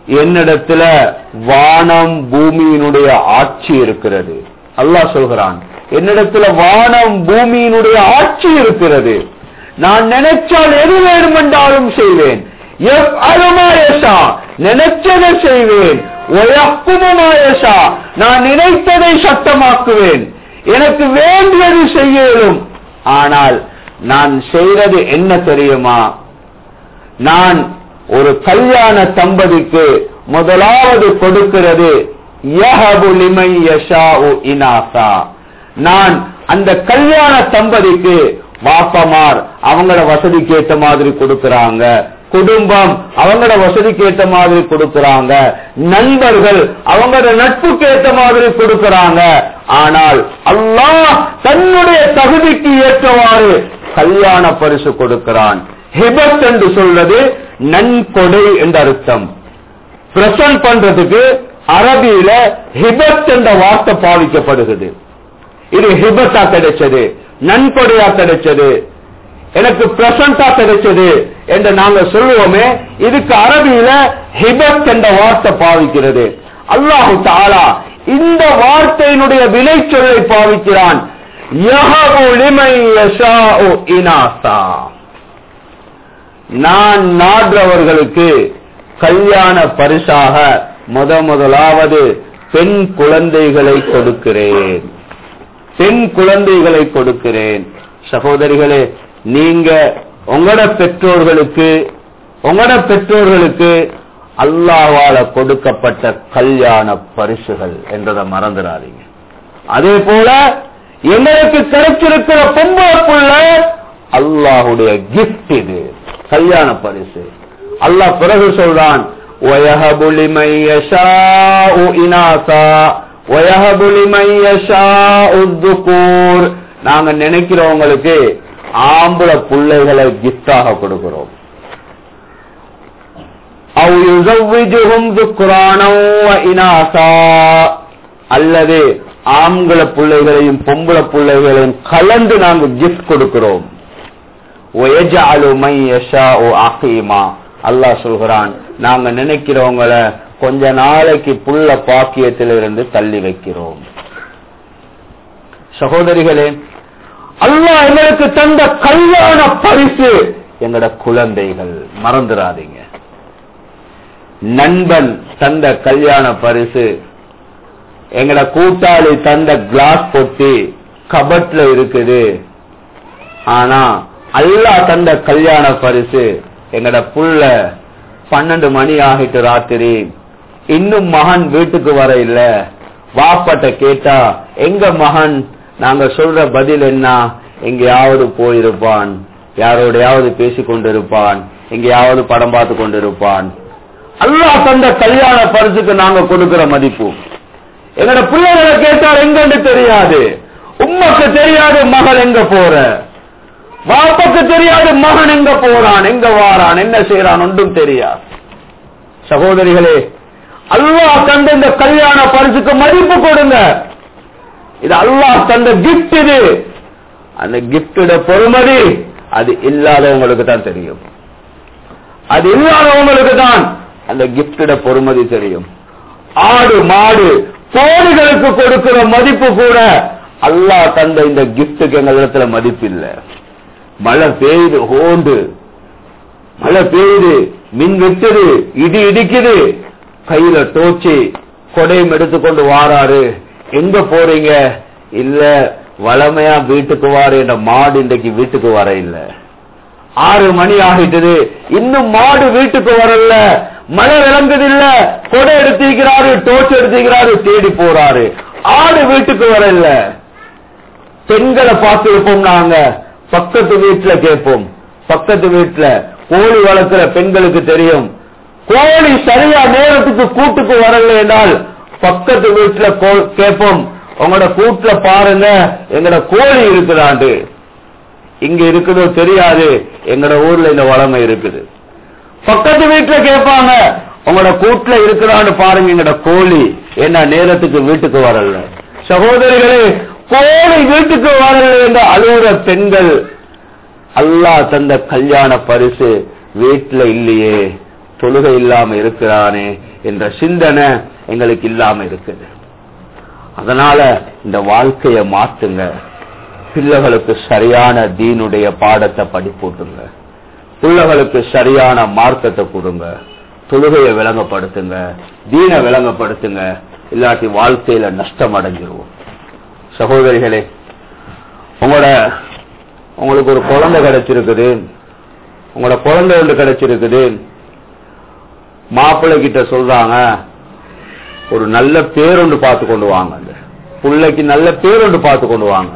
என்னிடத்துல வானம் பூமியினுடைய ஆட்சி இருக்கிறது அல்லாஹ் சொல்கிறான் என்னிடத்துல வானம் பூமியினுடைய ஆட்சி இருக்கிறது நான் நினைச்சால் எது வேண்டுமென்றாலும் செய்வேன் அருமாயசா நினைச்சதை செய்வேன் ஒயக்குமாயசா நான் நினைத்ததை சட்டமாக்குவேன் எனக்கு வேண்டியது செய்யலும் ஆனால் நான் செய்வது என்ன தெரியுமா நான் ஒரு கல்யாண தம்பதிக்கு முதலாவது கொடுக்கிறது யஹபு லிமன் யஷாஉ இனாசா நான் அந்த கல்யாண தம்பதிக்கு வாப்பமார் அவங்களோட வசதிக்கு ஏற்ற மாதிரி கொடுக்கறாங்க குடும்பம் அவங்களோட வசதிக்கு ஏற்ற மாதிரி கொடுக்கறாங்க நண்பர்கள் அவங்களோட நட்புக்கு ஏற்ற மாதிரி கொடுக்கறாங்க ஆனால் அல்லாஹ் தன்னுடைய தகுதிக்கு ஏற்றவாறு கல்யாண பரிசு கொடுக்கிறான் ஹிபத் என்று சொல்றது நன்கொடை என்ற அர்த்தம் பிரசன்ட் பண்றதுக்கு அரபியில ஹிபத் என்ற வார்த்தை பாவிக்கப்படுகிறது இது ஹிபத்தா கிடைச்சது நன்கொடையா கிடைச்சது எனக்கு பிரசண்டா கிடைச்சது என்று நாங்க சொல்லுவோமே இதுக்கு அரபியில ஹிபத் என்ற வார்த்தை பாவிக்கிறது அல்லாஹு தாலா இந்த வார்த்தையினுடைய வினை சொல்லை பாவிக்கிறான் யஹபு லிமன் யஷாஉ இனாசா நான் நாடுறவர்களுக்கு கல்யாண பரிசாக முத முதலாவது பெண் குழந்தைகளை கொடுக்கிறேன் பெண் குழந்தைகளை கொடுக்கிறேன் சகோதரிகளே நீங்க உங்களோட பெற்றோர்களுக்கு உங்களோட பெற்றோர்களுக்கு அல்லாவால கொடுக்கப்பட்ட கல்யாண பரிசுகள் என்றதை மறந்துடாதீங்க அதே போல எங்களுக்கு கிடைச்சிருக்கிற பொம்பளப்புள்ள அல்லாஹுடைய கிஃப்ட் இது கல்யாண பரிசு அல்லாஹ் பிறகு சொல்றான் وَيَهَبُ لِمَن يَشَاءُ إِنَاثًا وَيَهَبُ لِمَن يَشَاءُ الذُّكُورَ நாங்க நினைக்கிறவங்களுக்கு ஆம்பள பிள்ளைகளை கிஃப்டாக கொடுக்கிறோம் أَوْ يُزَوِّجُهُمْ ذُكْرَانًا وَإِنَاثًا அல்லது ஆண்கள பிள்ளைகளையும் பொம்பள பிள்ளைகளையும் கலந்து நாங்க கிஃப்ட் கொடுக்கிறோம் وَيَجْعَلُ مَن يَشَاءُ عَقِيمًا அல்லாஹ் சொல்கிறான் நாங்க நினைக்கிறவங்கள கொஞ்ச நாளைக்கு புள்ள பாக்கியத்திலிருந்து தள்ளி வைக்கிறோம் சகோதரிகளே அல்லாஹ் எங்களுக்கு தந்த கல்யாண பரிசு எங்கட குழந்தைகள் மறந்துடாதீங்க நண்பன் தந்த கல்யாண பரிசு எங்கட கூட்டாளி தந்த கிளாஸ் பொட்டி கபட்ல இருக்குது ஆனா அல்லாஹ் தந்த கல்யாண பரிசு எங்கட புள்ள பன்னெண்டு மணி ஆகிட்டு ராத்திரி இன்னும் மகன் வீட்டுக்கு வர இல்ல வாப்பட்ட கேட்டா எங்க மகன் நாங்க சொல்ற பதில் என்ன எங்கேயாவது போயிருப்பான் யாரோடையாவது பேசிக் கொண்டிருப்பான் எங்கேயாவது படம் பார்த்து கொண்டிருப்பான் அல்லாஹ் தந்த கல்யாண பரிசுக்கு நாங்க கொடுக்கிற மதிப்பு எங்கட பிள்ளைகளை கேட்டால் எங்கன்னு தெரியாது உம்மக்கு தெரியாது மகள் எங்க போற வாப்பக்கு தெரியாது மகன் எங்க போறான் எங்க வாரான் என்ன செய்யறான் ஒன்றும் தெரியாது சகோதரிகளே அல்லாஹ் தந்த இந்த கல்யாண பரிசுக்கு மதிப்பு கொடுங்க இது அல்லாஹ் தந்த கிஃப்ட் இது அந்த கிஃப்டோட பொறுமதி அது இல்லாதவங்களுக்கு தான் தெரியும் அது இல்லாதவங்களுக்கு தான் அந்த கிஃப்டோட பொறுமதி தெரியும் ஆடு மாடு கோடிகளுக்கு கொடுக்கிற மதிப்பு கூட அல்லாஹ் தந்த இந்த கிஃப்டுக்கு எங்க இடத்துல மதிப்பு இல்லை மழை பெய்யுது ஹோண்டு மழை பெய்யுது மின் வெட்டுது இடி இடிக்குது கையில தோச்சி கொடையும் எடுத்துக்கொண்டு வாராரு எங்க போறீங்க இல்ல வளமையா வீட்டுக்கு வாரு என்ற மாடு இன்றைக்கு வீட்டுக்கு வர இல்ல ஆறு மணி ஆகிட்டது இன்னும் மாடு வீட்டுக்கு வரல மழை விளங்குது இல்ல கொடை எடுத்துக்கிறாரு டோச்சு எடுத்துக்கிறாரு தேடி போறாரு ஆடு வீட்டுக்கு வர இல்ல பெண்களை பார்த்து இருப்போம் நாங்க பக்கத்து வீட்டுல கேட்போம் பக்கத்து வீட்டுல கோழி வளர்க்கிற பெண்களுக்கு தெரியும் கோழி சரியா நேரத்துக்கு கூட்டுக்கு வரல என்றால் பக்கத்து வீட்டுல கேட்போம் உங்களோட கூட்டுல பாருங்க எங்கட கோழி இருக்குதாண்டு இங்க இருக்குதோ தெரியாது எங்கட ஊர்ல இந்த வளமை இருக்குது பக்கத்து வீட்டுல கேட்பாங்க உங்களோட கூட்டுல இருக்கிறான்னு பாருங்க எங்கட கோழி என்ன நேரத்துக்கு வீட்டுக்கு வரல சகோதரிகளே கோழி வீட்டுக்கு வரல என்ற அழுகிற பெண்கள் அல்லாஹ் தந்த கல்யாண பரிசு வீட்டுல இல்லையே தொழுகை இல்லாம இருக்கிறானே என்ற சிந்தனை எங்களுக்கு இல்லாம இருக்குது அதனால இந்த வாழ்க்கைய மாத்துங்க பிள்ளைகளுக்கு சரியான தீனுடைய பாடத்தை படிப்பூட்டுங்க பிள்ளைகளுக்கு சரியான மார்க்கத்தை கொடுங்க தொழுகையை விளங்கப்படுத்துங்க தீனை விளங்கப்படுத்துங்க இல்லாட்டி வாழ்க்கையில நஷ்டம் அடைஞ்சிருவோம் சகோதரிகளே உங்களோட உங்களுக்கு ஒரு குழந்தை கிடைச்சிருக்குது உங்களோட குழந்தை ஒன்று கிடைச்சிருக்குது மாப்பிள்ளை கிட்ட சொல்றாங்க ஒரு நல்ல பேர் ஒன்று பார்த்து கொண்டு வாங்க பிள்ளைக்கு நல்ல பேர் ஒன்று பார்த்து கொண்டு வாங்க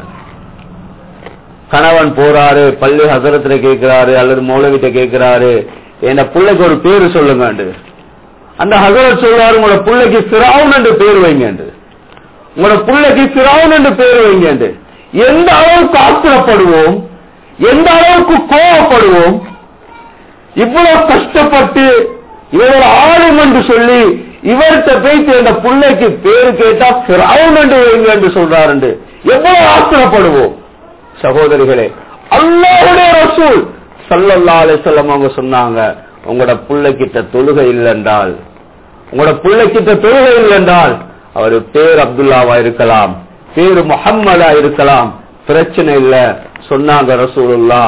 கணவன் போறாரு பள்ளி ஹசரத்துல கேட்கிறாரு அல்லது மௌலவிட்ட கேட்கிறாரு என்ன பிள்ளைக்கு ஒரு பேரு சொல்லுங்க அந்த ஹசரத் சொல்றாரு உங்களோட பிள்ளைக்கு சிராவுன் என்று பேர் வைங்க உங்களோட பிள்ளைக்கு சிராவுன் என்று பேர் வைங்க எந்த அளவுக்கு ஆத்திரப்படுவோம் எந்த அளவுக்கு கோவப்படுவோம் இவ்வளவு கஷ்டப்பட்டு இவர் ஆளும் என்று சொல்லி இவர்கிட்ட போயிட்டு அந்த பிள்ளைக்கு பேரு கேட்டா பிராவுன் என்று வைங்க என்று சொல்றாரு எவ்வளவு ஆத்திரப்படுவோம் சகோதரிகளே அல்லாவுடைய ரசூல் சல்லல்லா அலிசல்லம் அவங்க சொன்னாங்க உங்களோட பிள்ளைகிட்ட தொழுகை இல்லைன்றால் உங்களோட பிள்ளைகிட்ட தொழுகை இல்லைன்றால் அவர் பேர் அப்துல்லாவா இருக்கலாம் பேரு முகம்மதா இருக்கலாம் பிரச்சனை இல்ல சொன்னாங்க ரசூலுல்லா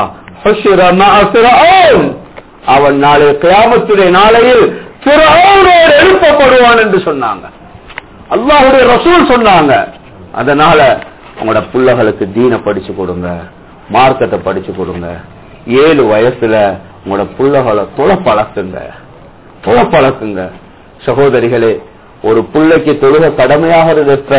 அவன் நாளை கிராமத்துடைய நாளையில் பிறவோடு எழுப்பப்படுவான் என்று சொன்னாங்க அல்லாஹுடைய ரசூல் சொன்னாங்க அதனால உங்களோட பிள்ளைகளுக்கு தீன படிச்சு கொடுங்க மார்க்கத்தை படிச்சு கொடுங்க ஏழு வயசுல உங்களோட பிள்ளைகளை தொலை பழக்குங்க தொலை பழக்குங்க சகோதரிகளே ஒரு பிள்ளைக்கு தொழுக கடமையாக இருக்க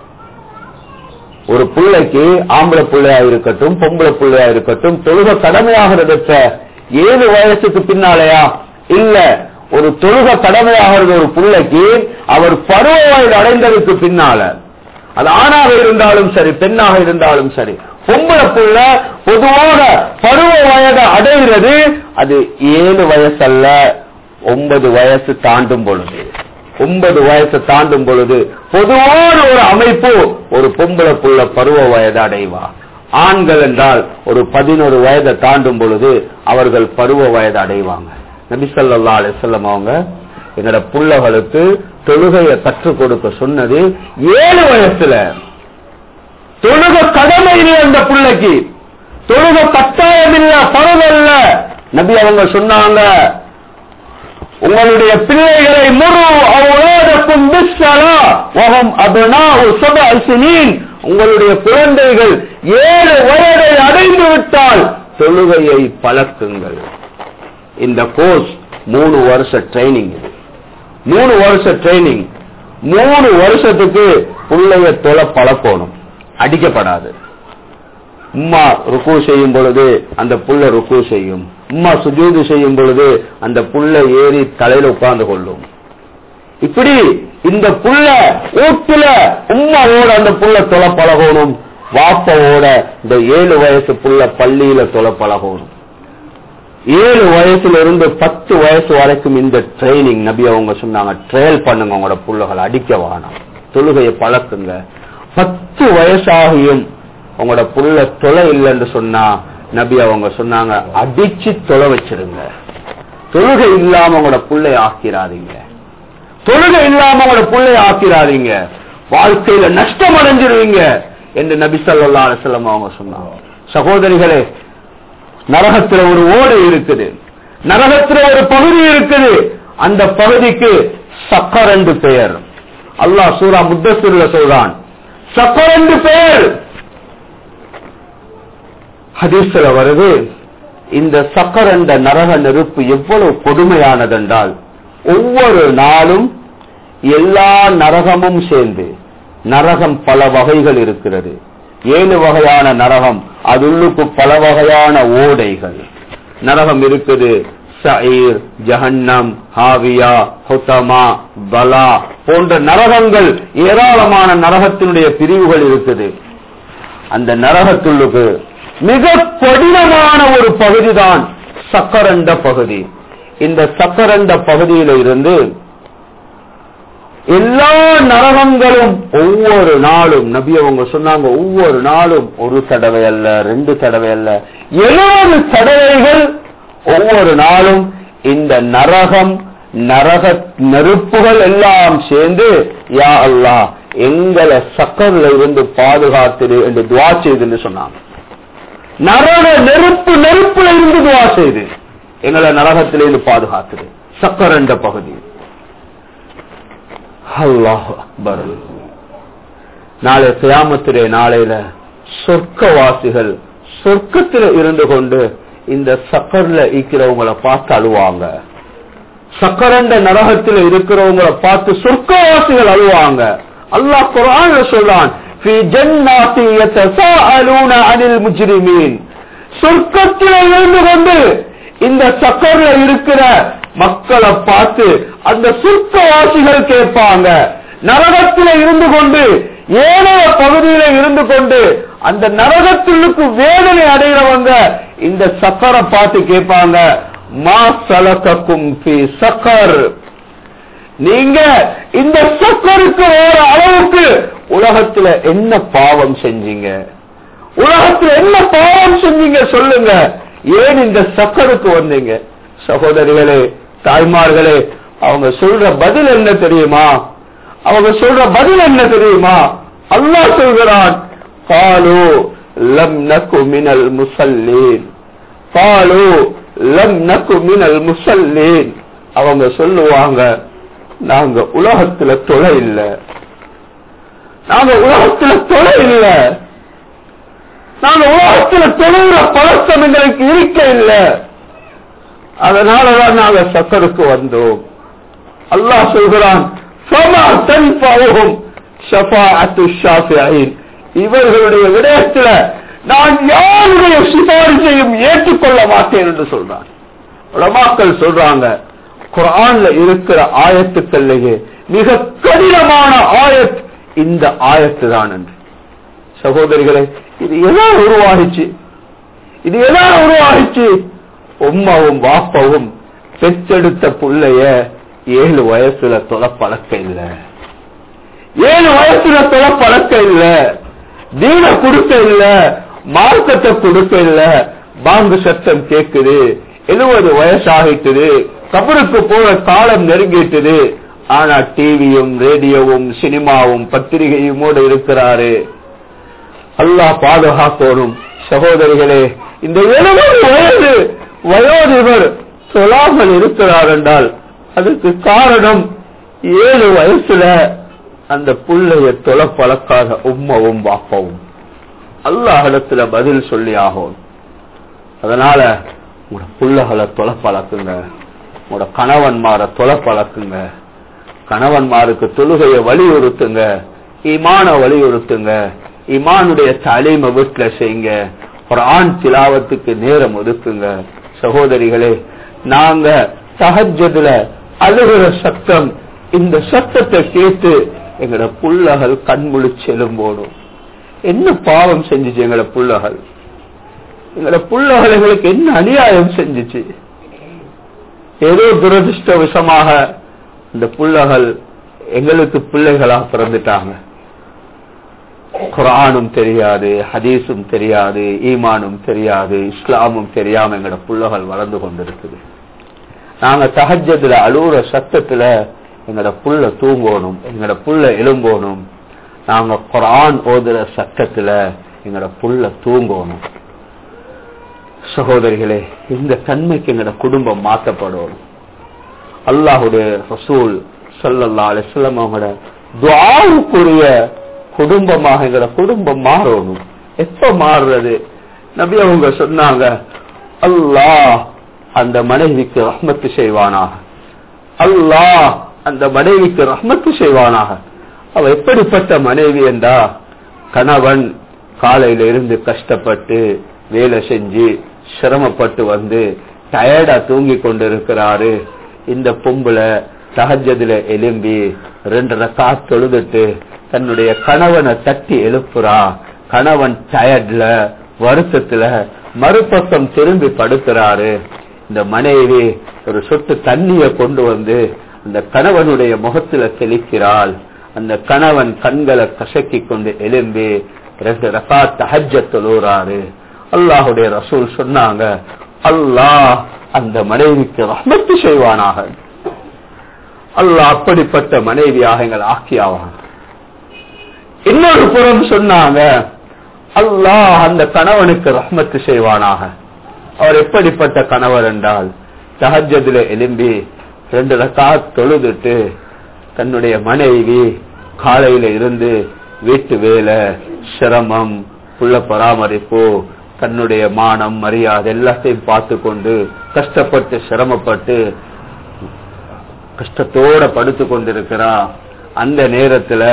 ஒரு பிள்ளைக்கு ஆம்பளை பிள்ளையா இருக்கட்டும் பொம்பளை பிள்ளையா இருக்கட்டும் தொழுக கடமையாக இருக்க ஏழு வயசுக்கு பின்னாலயா இல்ல ஒரு தொழுக கடமையாகிறது ஒரு பிள்ளைக்கு அவர் பருவ வயது அடைந்ததுக்கு பின்னால அது ஆணாக இருந்தாலும் சரி பெண்ணாக இருந்தாலும் சரி பொம்பளை புள்ள பொதுவாக பருவ வயது அடைகிறது அது ஏழு வயசு அல்ல ஒன்பது வயசு தாண்டும் பொழுது ஒன்பது வயசு தாண்டும் பொழுது பொதுவான ஒரு அமைப்பு ஒரு பொம்பளை புள்ள பருவ வயது அடைவா ஆண்கள் என்றால் ஒரு பதினோரு வயதை தாண்டும் பொழுது அவர்கள் பருவ வயது அடைவாங்க நபிசல்லா அலிசல்லம் அவங்க எங்களோட புள்ளகளுக்கு தொழுகையை கற்றுக் கொடுக்க சொன்னது ஏழு வயசுல தொழுக கடமை இல்லை அந்த பிள்ளைக்கு தொழுக கட்டாயம் இல்ல பரவல்ல நபி அவங்க சொன்னாங்க உங்களுடைய பிள்ளைகளை முழு அவ்வளோதற்கும் உங்களுடைய குழந்தைகள் ஏழு வயதை அடைந்து விட்டால் தொழுகையை பழக்குங்கள் இந்த கோர்ஸ் மூணு வருஷ ட்ரைனிங் இது மூணு வருஷ ட்ரைனிங் மூணு வருஷத்துக்கு பிள்ளைய தொலை பழக்கணும் அடிக்கப்படாது உம்மா ருக்கு செய்யும் பொழுது அந்த புள்ள ருக்கு செய்யும் உம்மா சுஜூது செய்யும் பொழுது அந்த புள்ள ஏறி தலையில உட்கார்ந்து கொள்ளும் இப்படி இந்த புள்ள வீட்டுல உம்மாவோட அந்த புள்ள தொலை பழகணும் வாப்பாவோட இந்த ஏழு வயசு புள்ள பள்ளியில தொலை பழகணும் ஏழு வயசுல இருந்து பத்து வயசு வரைக்கும் இந்த ட்ரைனிங் நபி அவங்க சொன்னாங்க ட்ரையல் பண்ணுங்க உங்களோட புள்ளைகளை அடிக்க வேணாம் தொழுகையை பழக்குங்க பத்து வயசாகியும் உங்களோட புள்ள தொலை இல்லைன்னு சொன்னா நபி அவங்க சொன்னாங்க அடிச்சு தொலை வச்சிருங்க தொழுகை இல்லாம உங்களோட புள்ளை ஆக்கிறாதீங்க தொழுகை இல்லாம உங்களோட புள்ளை ஆக்கிறாதீங்க வாழ்க்கையில நஷ்டம் அடைஞ்சிருவீங்க என்று நபி சொல்லா அலுவலம் அவங்க சொன்னாங்க சகோதரிகளே நரகத்துல ஒரு ஓடை இருக்குது நரகத்துல ஒரு பகுதி இருக்குது அந்த பகுதிக்கு சக்கர் என்று பெயர் அல்லாஹ் சூரா முத்தசூர்ல சொல்றான் சக்கர் என்று பெயர் ஹதீஸ்ல வருது இந்த சக்கர் என்ற நரக நெருப்பு எவ்வளவு கொடுமையானது என்றால் ஒவ்வொரு நாளும் எல்லா நரகமும் சேர்ந்து நரகம் பல வகைகள் இருக்கிறது ஏழு வகையான நரகம் அதுள்ளுக்கு பல வகையான ஓடைகள் நரகம் இருக்குது சயீர் ஜஹன்னம் ஹாவியா ஹொத்தமா பலா போன்ற நரகங்கள் ஏராளமான நரகத்தினுடைய பிரிவுகள் இருக்குது அந்த நரகத்துள்ளுக்கு மிக கடினமான ஒரு பகுதிதான் சக்கரண்ட பகுதி இந்த சக்கரண்ட பகுதியில இருந்து எல்லா நரகங்களும் ஒவ்வொரு நாளும் நபி அவங்க சொன்னாங்க ஒவ்வொரு நாளும் ஒரு தடவை அல்ல ரெண்டு தடவை அல்ல எழுபது தடவைகள் ஒவ்வொரு நாளும் இந்த நரகம் நரக நெருப்புகள் எல்லாம் சேர்ந்து யா அல்லாஹ் எங்களை சக்கர்ல இருந்து பாதுகாத்துடு என்று துவா செய்துன்னு சொன்னாங்க நரக நெருப்பு நெருப்புல இருந்து துவா செய்து எங்களை நரகத்திலிருந்து பாதுகாத்துடு சக்கர் என்ற பகுதி அல்லாஹ் அக்பர் நாளை கியாமத்திலே நாளையில சொர்க்கவாசிகள் சொர்க்கத்தில் இருந்து கொண்டு இந்த சக்கர்ல இருக்கிறவங்களை பார்த்து அழுவாங்க சக்கரண்ட நரகத்தில் இருக்கிறவங்களை பார்த்து சொர்க்கவாசிகள் அழுவாங்க அல்லாஹ் குரான் சொல்றான் في جنات يتساءلون عن المجرمين சொர்க்கத்தில் இருந்து கொண்டு இந்த சக்கர்ல இருக்கிற மக்களை பார்த்து அந்த சொர்க்கவாசிகள் கேட்பாங்க நரகத்தில் இருந்து கொண்டு ஏனைய பகுதியில இருந்து கொண்டு அந்த நரகத்திலுக்கு வேதனை அடைகிறவங்க இந்த சக்கரை பார்த்து கேட்பாங்க மா சலக்கக்கும் சக்கர் நீங்க இந்த சக்கருக்கு வேற அளவுக்கு உலகத்துல என்ன பாவம் செஞ்சீங்க உலகத்துல என்ன பாவம் செஞ்சீங்க சொல்லுங்க ஏன் இந்த சக்கருக்கு வந்தீங்க சகோதரிகளே தாய்மார்களே அவங்க சொல்ற பதில் என்ன தெரியுமா அவங்க சொல்ற பதில் என்ன தெரியுமா அல்லாஹ் சொல்கிறான் பாலு லம் நக்கு மினல் முசல்லீன் பாலு லம் நக்கு மினல் முசல்லீன் அவங்க சொல்லுவாங்க நாங்க உலகத்துல தொலை இல்ல நாங்க உலகத்துல தொலை இல்ல நாங்க உலகத்துல தொழுகிற பழக்கம் எங்களுக்கு இருக்க இல்ல அதனாலதான் நாங்க சக்கருக்கு வந்தோம் அல்லாஹ் சொல்கிறான் இவர்களுடைய விடயத்துல நான் யாருடைய சிபாரிசையும் ஏற்றுக்கொள்ள மாட்டேன் என்று சொல்றான் உலமாக்கள் சொல்றாங்க குரான்ல இருக்கிற ஆயத்துக்கள்லேயே மிக கடினமான ஆயத் இந்த ஆயத்து தான் என்று சகோதரிகளே இது எதாவது உருவாகிச்சு இது எதாவது உருவாகிச்சு உம்மாவும் வாப்பாவும் பெற்றெடுத்த புள்ளைய ஏழு வயசுல தொலை பழக்கம் இல்ல ஏழு வயசுல தொலை பழக்கம் இல்ல தீன கொடுக்க இல்ல மார்க்கத்தை கொடுக்க இல்ல பாங்கு சத்தம் கேக்குது எழுபது வயசாகிட்டுது கபருக்கு போற காலம் நெருங்கிட்டுது ஆனா டிவியும் ரேடியோவும் சினிமாவும் பத்திரிகையும் இருக்கிறாரு அல்லாஹ் பாதுகாக்கணும் சகோதரிகளே இந்த எழுபது வயது வயோதிபர் சொல்லாமல் இருக்கிறார் என்றால் அதுக்கு காரணம் ஏழு வயசுல அந்த புள்ளைய தொலை பழக்காத உம்மவும் வாப்பவும் அல்லாஹிடத்துல பதில் சொல்லி ஆகும் அதனால உங்களோட புள்ளகளை தொலை பழக்குங்க உங்களோட கணவன்மார தொலை பழக்குங்க கணவன்மாருக்கு தொழுகையை வலியுறுத்துங்க ஈமான வலியுறுத்துங்க ஈமானுடைய தலைமை வீட்டுல செய்யுங்க ஒரு ஆண் திலாவத்துக்கு நேரம் ஒதுக்குங்க சகோதரிகளே நாங்க சகஜதுல அழுகிற சத்தம் இந்த சத்தத்தை கேட்டு எங்கட புள்ளகள் கண்முழிச்சு எழும்போடும் என்ன பாவம் செஞ்சுச்சு எங்கட புள்ளகள் எங்கட புள்ளகள் எங்களுக்கு என்ன அநியாயம் செஞ்சுச்சு ஏதோ துரதிருஷ்டவசமாக இந்த புள்ளகள் எங்களுக்கு பிள்ளைகளா பிறந்துட்டாங்க குரானும் தெரியாது ஹதீஸும் தெரியாது ஈமானும் தெரியாது இஸ்லாமும் தெரியாம எங்கட புள்ளகள் வளர்ந்து கொண்டிருக்குது நாங்க தகஜத்துல அழுகுற சத்தத்துல எங்கட புள்ள தூங்கணும் எங்கட புள்ள எழும்போணும் நாங்க குரான் ஓதுற சத்தத்துல எங்கட புள்ள தூங்கணும் சகோதரிகளே இந்த தன்மைக்கு எங்கட குடும்பம் மாற்றப்படணும் அல்லாஹுடைய ரசூல் சல்லல்லா அலிஸ்லாம் அவங்களோட துவாவுக்குரிய குடும்பமாக எங்கட குடும்பம் மாறணும் எப்ப மாறுறது நபி அவங்க சொன்னாங்க அல்லாஹ் அந்த மனைவிக்கு ரஹ்மத்து செய்வானாக அல்லாஹ் அந்த மனைவிக்கு ரஹ்மத்து செய்வானாக அவ எப்படிப்பட்ட மனைவி என்றா கணவன் காலையில இருந்து கஷ்டப்பட்டு வேலை செஞ்சு சிரமப்பட்டு வந்து டயர்டா தூங்கி கொண்டு இருக்கிறாரு இந்த பொம்புல சகஜத்துல எலும்பி ரெண்டு ரக்கா தொழுதுட்டு தன்னுடைய கணவனை தட்டி எழுப்புறா கணவன் டயர்ட்ல வருத்தத்துல மறுபக்கம் திரும்பி படுக்கிறாரு இந்த மனைவி ஒரு சொட்டு தண்ணிய கொண்டு வந்து அந்த கணவனுடைய முகத்துல தெளிக்கிறாள் அந்த கணவன் கண்களை கசக்கி கொண்டு எலும்பி ரெண்டு ரகா தஹஜ தொழுறாரு அல்லாஹுடைய ரசூல் சொன்னாங்க அல்லாஹ் அந்த மனைவிக்கு ரஹ்மத்து செய்வானாக அல்லாஹ் அப்படிப்பட்ட மனைவியாக எங்களை ஆக்கியாவாங்க இன்னொரு புறம் சொன்னாங்க அல்லாஹ் அந்த கணவனுக்கு ரஹ்மத்து செய்வானாக அவர் எப்படிப்பட்ட கணவர் என்றால் தஹஜதுல எலும்பி ரெண்டு ரக்காத் தொழுதுட்டு தன்னுடைய மனைவி காலையில இருந்து வீட்டு வேலை சிரமம் புள்ள பராமரிப்பு தன்னுடைய மானம் மரியாதை எல்லாத்தையும் பார்த்து கொண்டு கஷ்டப்பட்டு சிரமப்பட்டு கஷ்டத்தோட படுத்து கொண்டிருக்கிறா அந்த நேரத்துல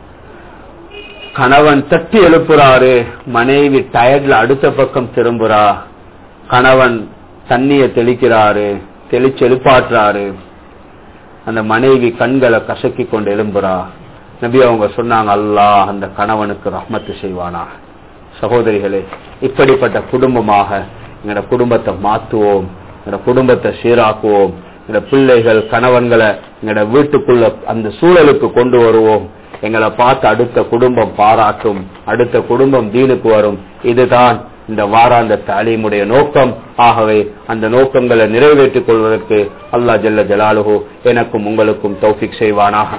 கணவன் தட்டி எழுப்புறாரு மனைவி டயர்ட்ல அடுத்த பக்கம் திரும்புறா கணவன் தண்ணிய தெளிக்கிறாரு தெளிச்சு எழுப்பாட்டுறாரு அந்த மனைவி கண்களை கசக்கி கொண்டு எழும்புறா நபி அவங்க சொன்னாங்க அல்லாஹ் அந்த கணவனுக்கு ரஹ்மத்து செய்வானா சகோதரிகளே இப்படிப்பட்ட குடும்பமாக எங்களோட குடும்பத்தை மாத்துவோம் எங்களோட குடும்பத்தை சீராக்குவோம் எங்களோட பிள்ளைகள் கணவன்களை எங்களோட வீட்டுக்குள்ள அந்த சூழலுக்கு கொண்டு வருவோம் எங்களை பார்த்து அடுத்த குடும்பம் பாராட்டும் அடுத்த குடும்பம் தீனுக்கு வரும் இதுதான் இந்த வாராந்த தாலீமுடைய நோக்கம் ஆகவே அந்த நோக்கங்களை நிறைவேற்றிக் கொள்வதற்கு அல்லா ஜல்ல ஜலாலுஹோ எனக்கும் உங்களுக்கும் தௌஃபிக் செய்வானாக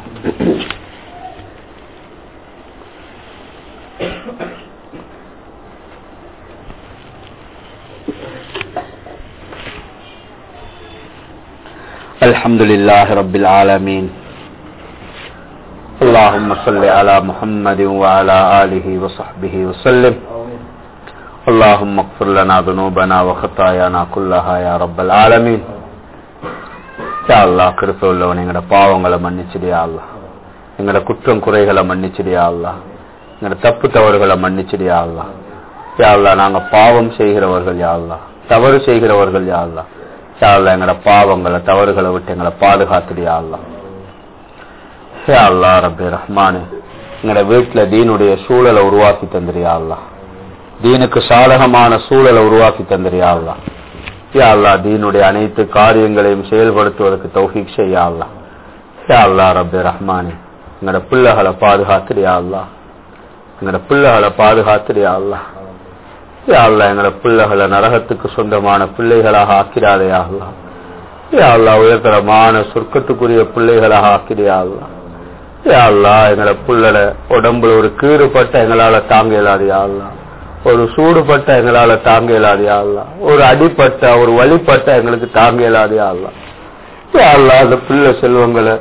الحمد لله رب العالمين اللهم صل على محمد وعلى آله وصحبه وسلم اللهم اغفر لنا ذنوبنا وخطايانا كلها يا رب العالمين யா அல்லா கிருப்ப உள்ளவன் எங்கட பாவங்களை மன்னிச்சிடியா அல்லா எங்கட குற்றம் குறைகளை மன்னிச்சிடியா அல்லா எங்கட தப்பு தவறுகளை மன்னிச்சிடியா அல்லா யா அல்லா நாங்க பாவம் செய்கிறவர்கள் யா அல்லா தவறு செய்கிறவர்கள் யா அல்லா யா அல்லா எங்கட பாவங்களை தவறுகளை விட்டு எங்களை பாதுகாத்துடியா அல்லா யா அல்லா ரப்பே ரஹ்மானு எங்கட வீட்டுல தீனுடைய சூழலை உருவாக்கி தந்திரியா அல்லா தீனுக்கு சாதகமான சூழலை உருவாக்கி தந்திரியா அல்லா யா அல்லா தீனுடைய அனைத்து காரியங்களையும் செயல்படுத்துவதற்கு தௌஃபீக் செய்யா அல்லா யா அல்லா ரப்பே ரஹ்மானே எங்கட பிள்ளைகளை பாதுகாத்துறியா அல்லா எங்கட பிள்ளைகளை பாதுகாத்துறியா அல்லா யா அல்லா எங்கட பிள்ளைகளை நரகத்துக்கு சொந்தமான பிள்ளைகளாக ஆக்கிறாதையா அல்லா யா அல்லா உயர்தரமான சொர்க்கத்துக்குரிய பிள்ளைகளாக ஆக்கிறியா அல்லா யா அல்லா எங்கட புள்ளட உடம்புல ஒரு கீறுபட்ட எங்களால தாங்க இயலாதியா அல்லா ஒரு சூடுபட்ட எங்களால தாங்க இயலாதியா அல்லா ஒரு அடிப்பட்ட ஒரு வழிப்பட்ட எங்களுக்கு தாங்க இயலாதியா அல்லா யா அல்லா அந்த பிள்ளை செல்வங்களை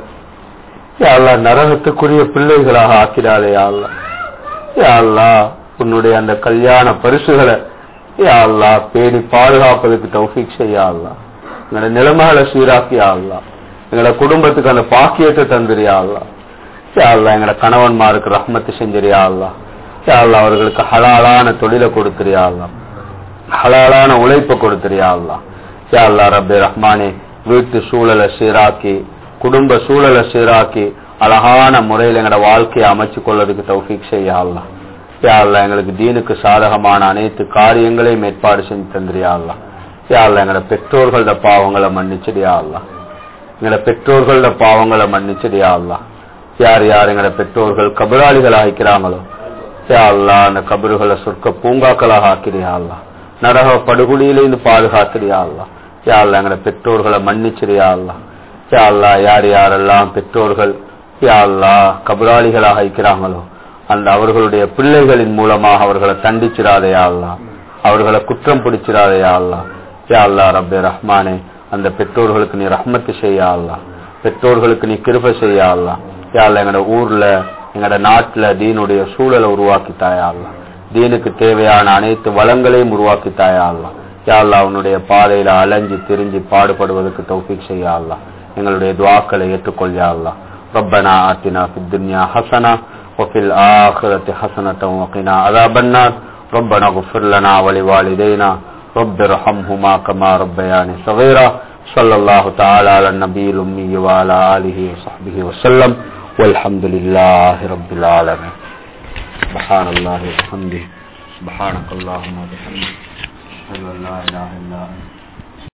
யா அல்லா நரகத்துக்குரிய பிள்ளைகளாக ஆக்கிறாதையா அல்லா யா அல்லா உன்னுடைய அந்த கல்யாண பரிசுகளை யா அல்லா பேணி பாதுகாப்பதற்கு தௌஃபீக் செய்யா அல்லா எங்களோட நிலைமைகளை சீராக்கியா அல்லா எங்களோட குடும்பத்துக்கு அந்த பாக்கியத்தை தந்துரியா அல்லா யா அல்லா எங்களோட கணவன்மாருக்கு ரஹ்மத்து செஞ்சிரியா அல்லா யா அல்லா அவர்களுக்கு ஹலாலான தொழிலை கொடுத்துறியா அல்லா ஹலாலான உழைப்பை கொடுத்துறியா அல்லா யா அல்லா ரப்பே ரஹ்மானே வீட்டு சூழலை சீராக்கி குடும்ப சூழலை சீராக்கி அழகான முறையில் எங்களோட வாழ்க்கையை அமைச்சு கொள்வதற்கு தௌஃபீக் செய்யா அல்லா யா அல்லா எங்களுக்கு தீனுக்கு சாதகமான அனைத்து காரியங்களையும் ஏற்பாடு செஞ்சு தந்திரியா அல்லா யா அல்லா எங்களோட பெற்றோர்களோட பாவங்களை மன்னிச்சிடியா அல்லா எங்களோட பெற்றோர்களோட பாவங்களை மன்னிச்சிடியா அல்லா யார் யார் எங்களோட பெற்றோர்கள் கபராளிகள் ஆகிக்கிறாங்களோ யா அல்லா அந்த கபறுகளை சொர்க்க பூங்காக்களாக ஆக்கிறியா அல்லா நரக படுகொலியிலிருந்து பாதுகாத்துறியா அல்லா யா அல்லா எங்களோட பெற்றோர்களை மன்னிச்சிரியா அல்லா யா அல்லா யார் யாரெல்லாம் பெற்றோர்கள் யா அல்லா கபராளிகளாக இருக்கிறாங்களோ அந்த அவர்களுடைய பிள்ளைகளின் மூலமாக அவர்களை தண்டிச்சிடாதையா அல்லா அவர்களை குற்றம் பிடிச்சிடாதையா அல்லா யா அல்லா ரப்பே ரஹ்மானே அந்த பெற்றோர்களுக்கு நீ ரஹ்மத்து செய்யா அல்லா பெற்றோர்களுக்கு நீ கிருப செய்யா அல்லா யா அல்லா எங்களோட ஊர்ல எங்களோட நாட்டுல தீனுடைய சூழலை உருவாக்கி தாயா அல்லா தீனுக்கு தேவையான அனைத்து வளங்களையும் உருவாக்கி தாயா அல்லா யா அல்லா உன்னுடைய பாதையில அலைஞ்சு திரிஞ்சு பாடுபடுவதற்கு தௌஃபீக் செய்யா அல்லா எங்களுடைய துவாக்களை ஏற்றுக்கொள்யா அல்லா ربنا آتنا في الدنيا حسنة وفي الآخرة حسنة وقنا عذاب النار ربنا اغفر لنا ولوالدينا رب ارحمهما كما ربياني صغيرا صلى الله تعالى على النبي الأمي وعلى آله وصحبه وسلم والحمد لله رب العالمين سبحان الله وبحمده سبحانك اللهم وبحمدك أشهد أن لا إله إلا أنت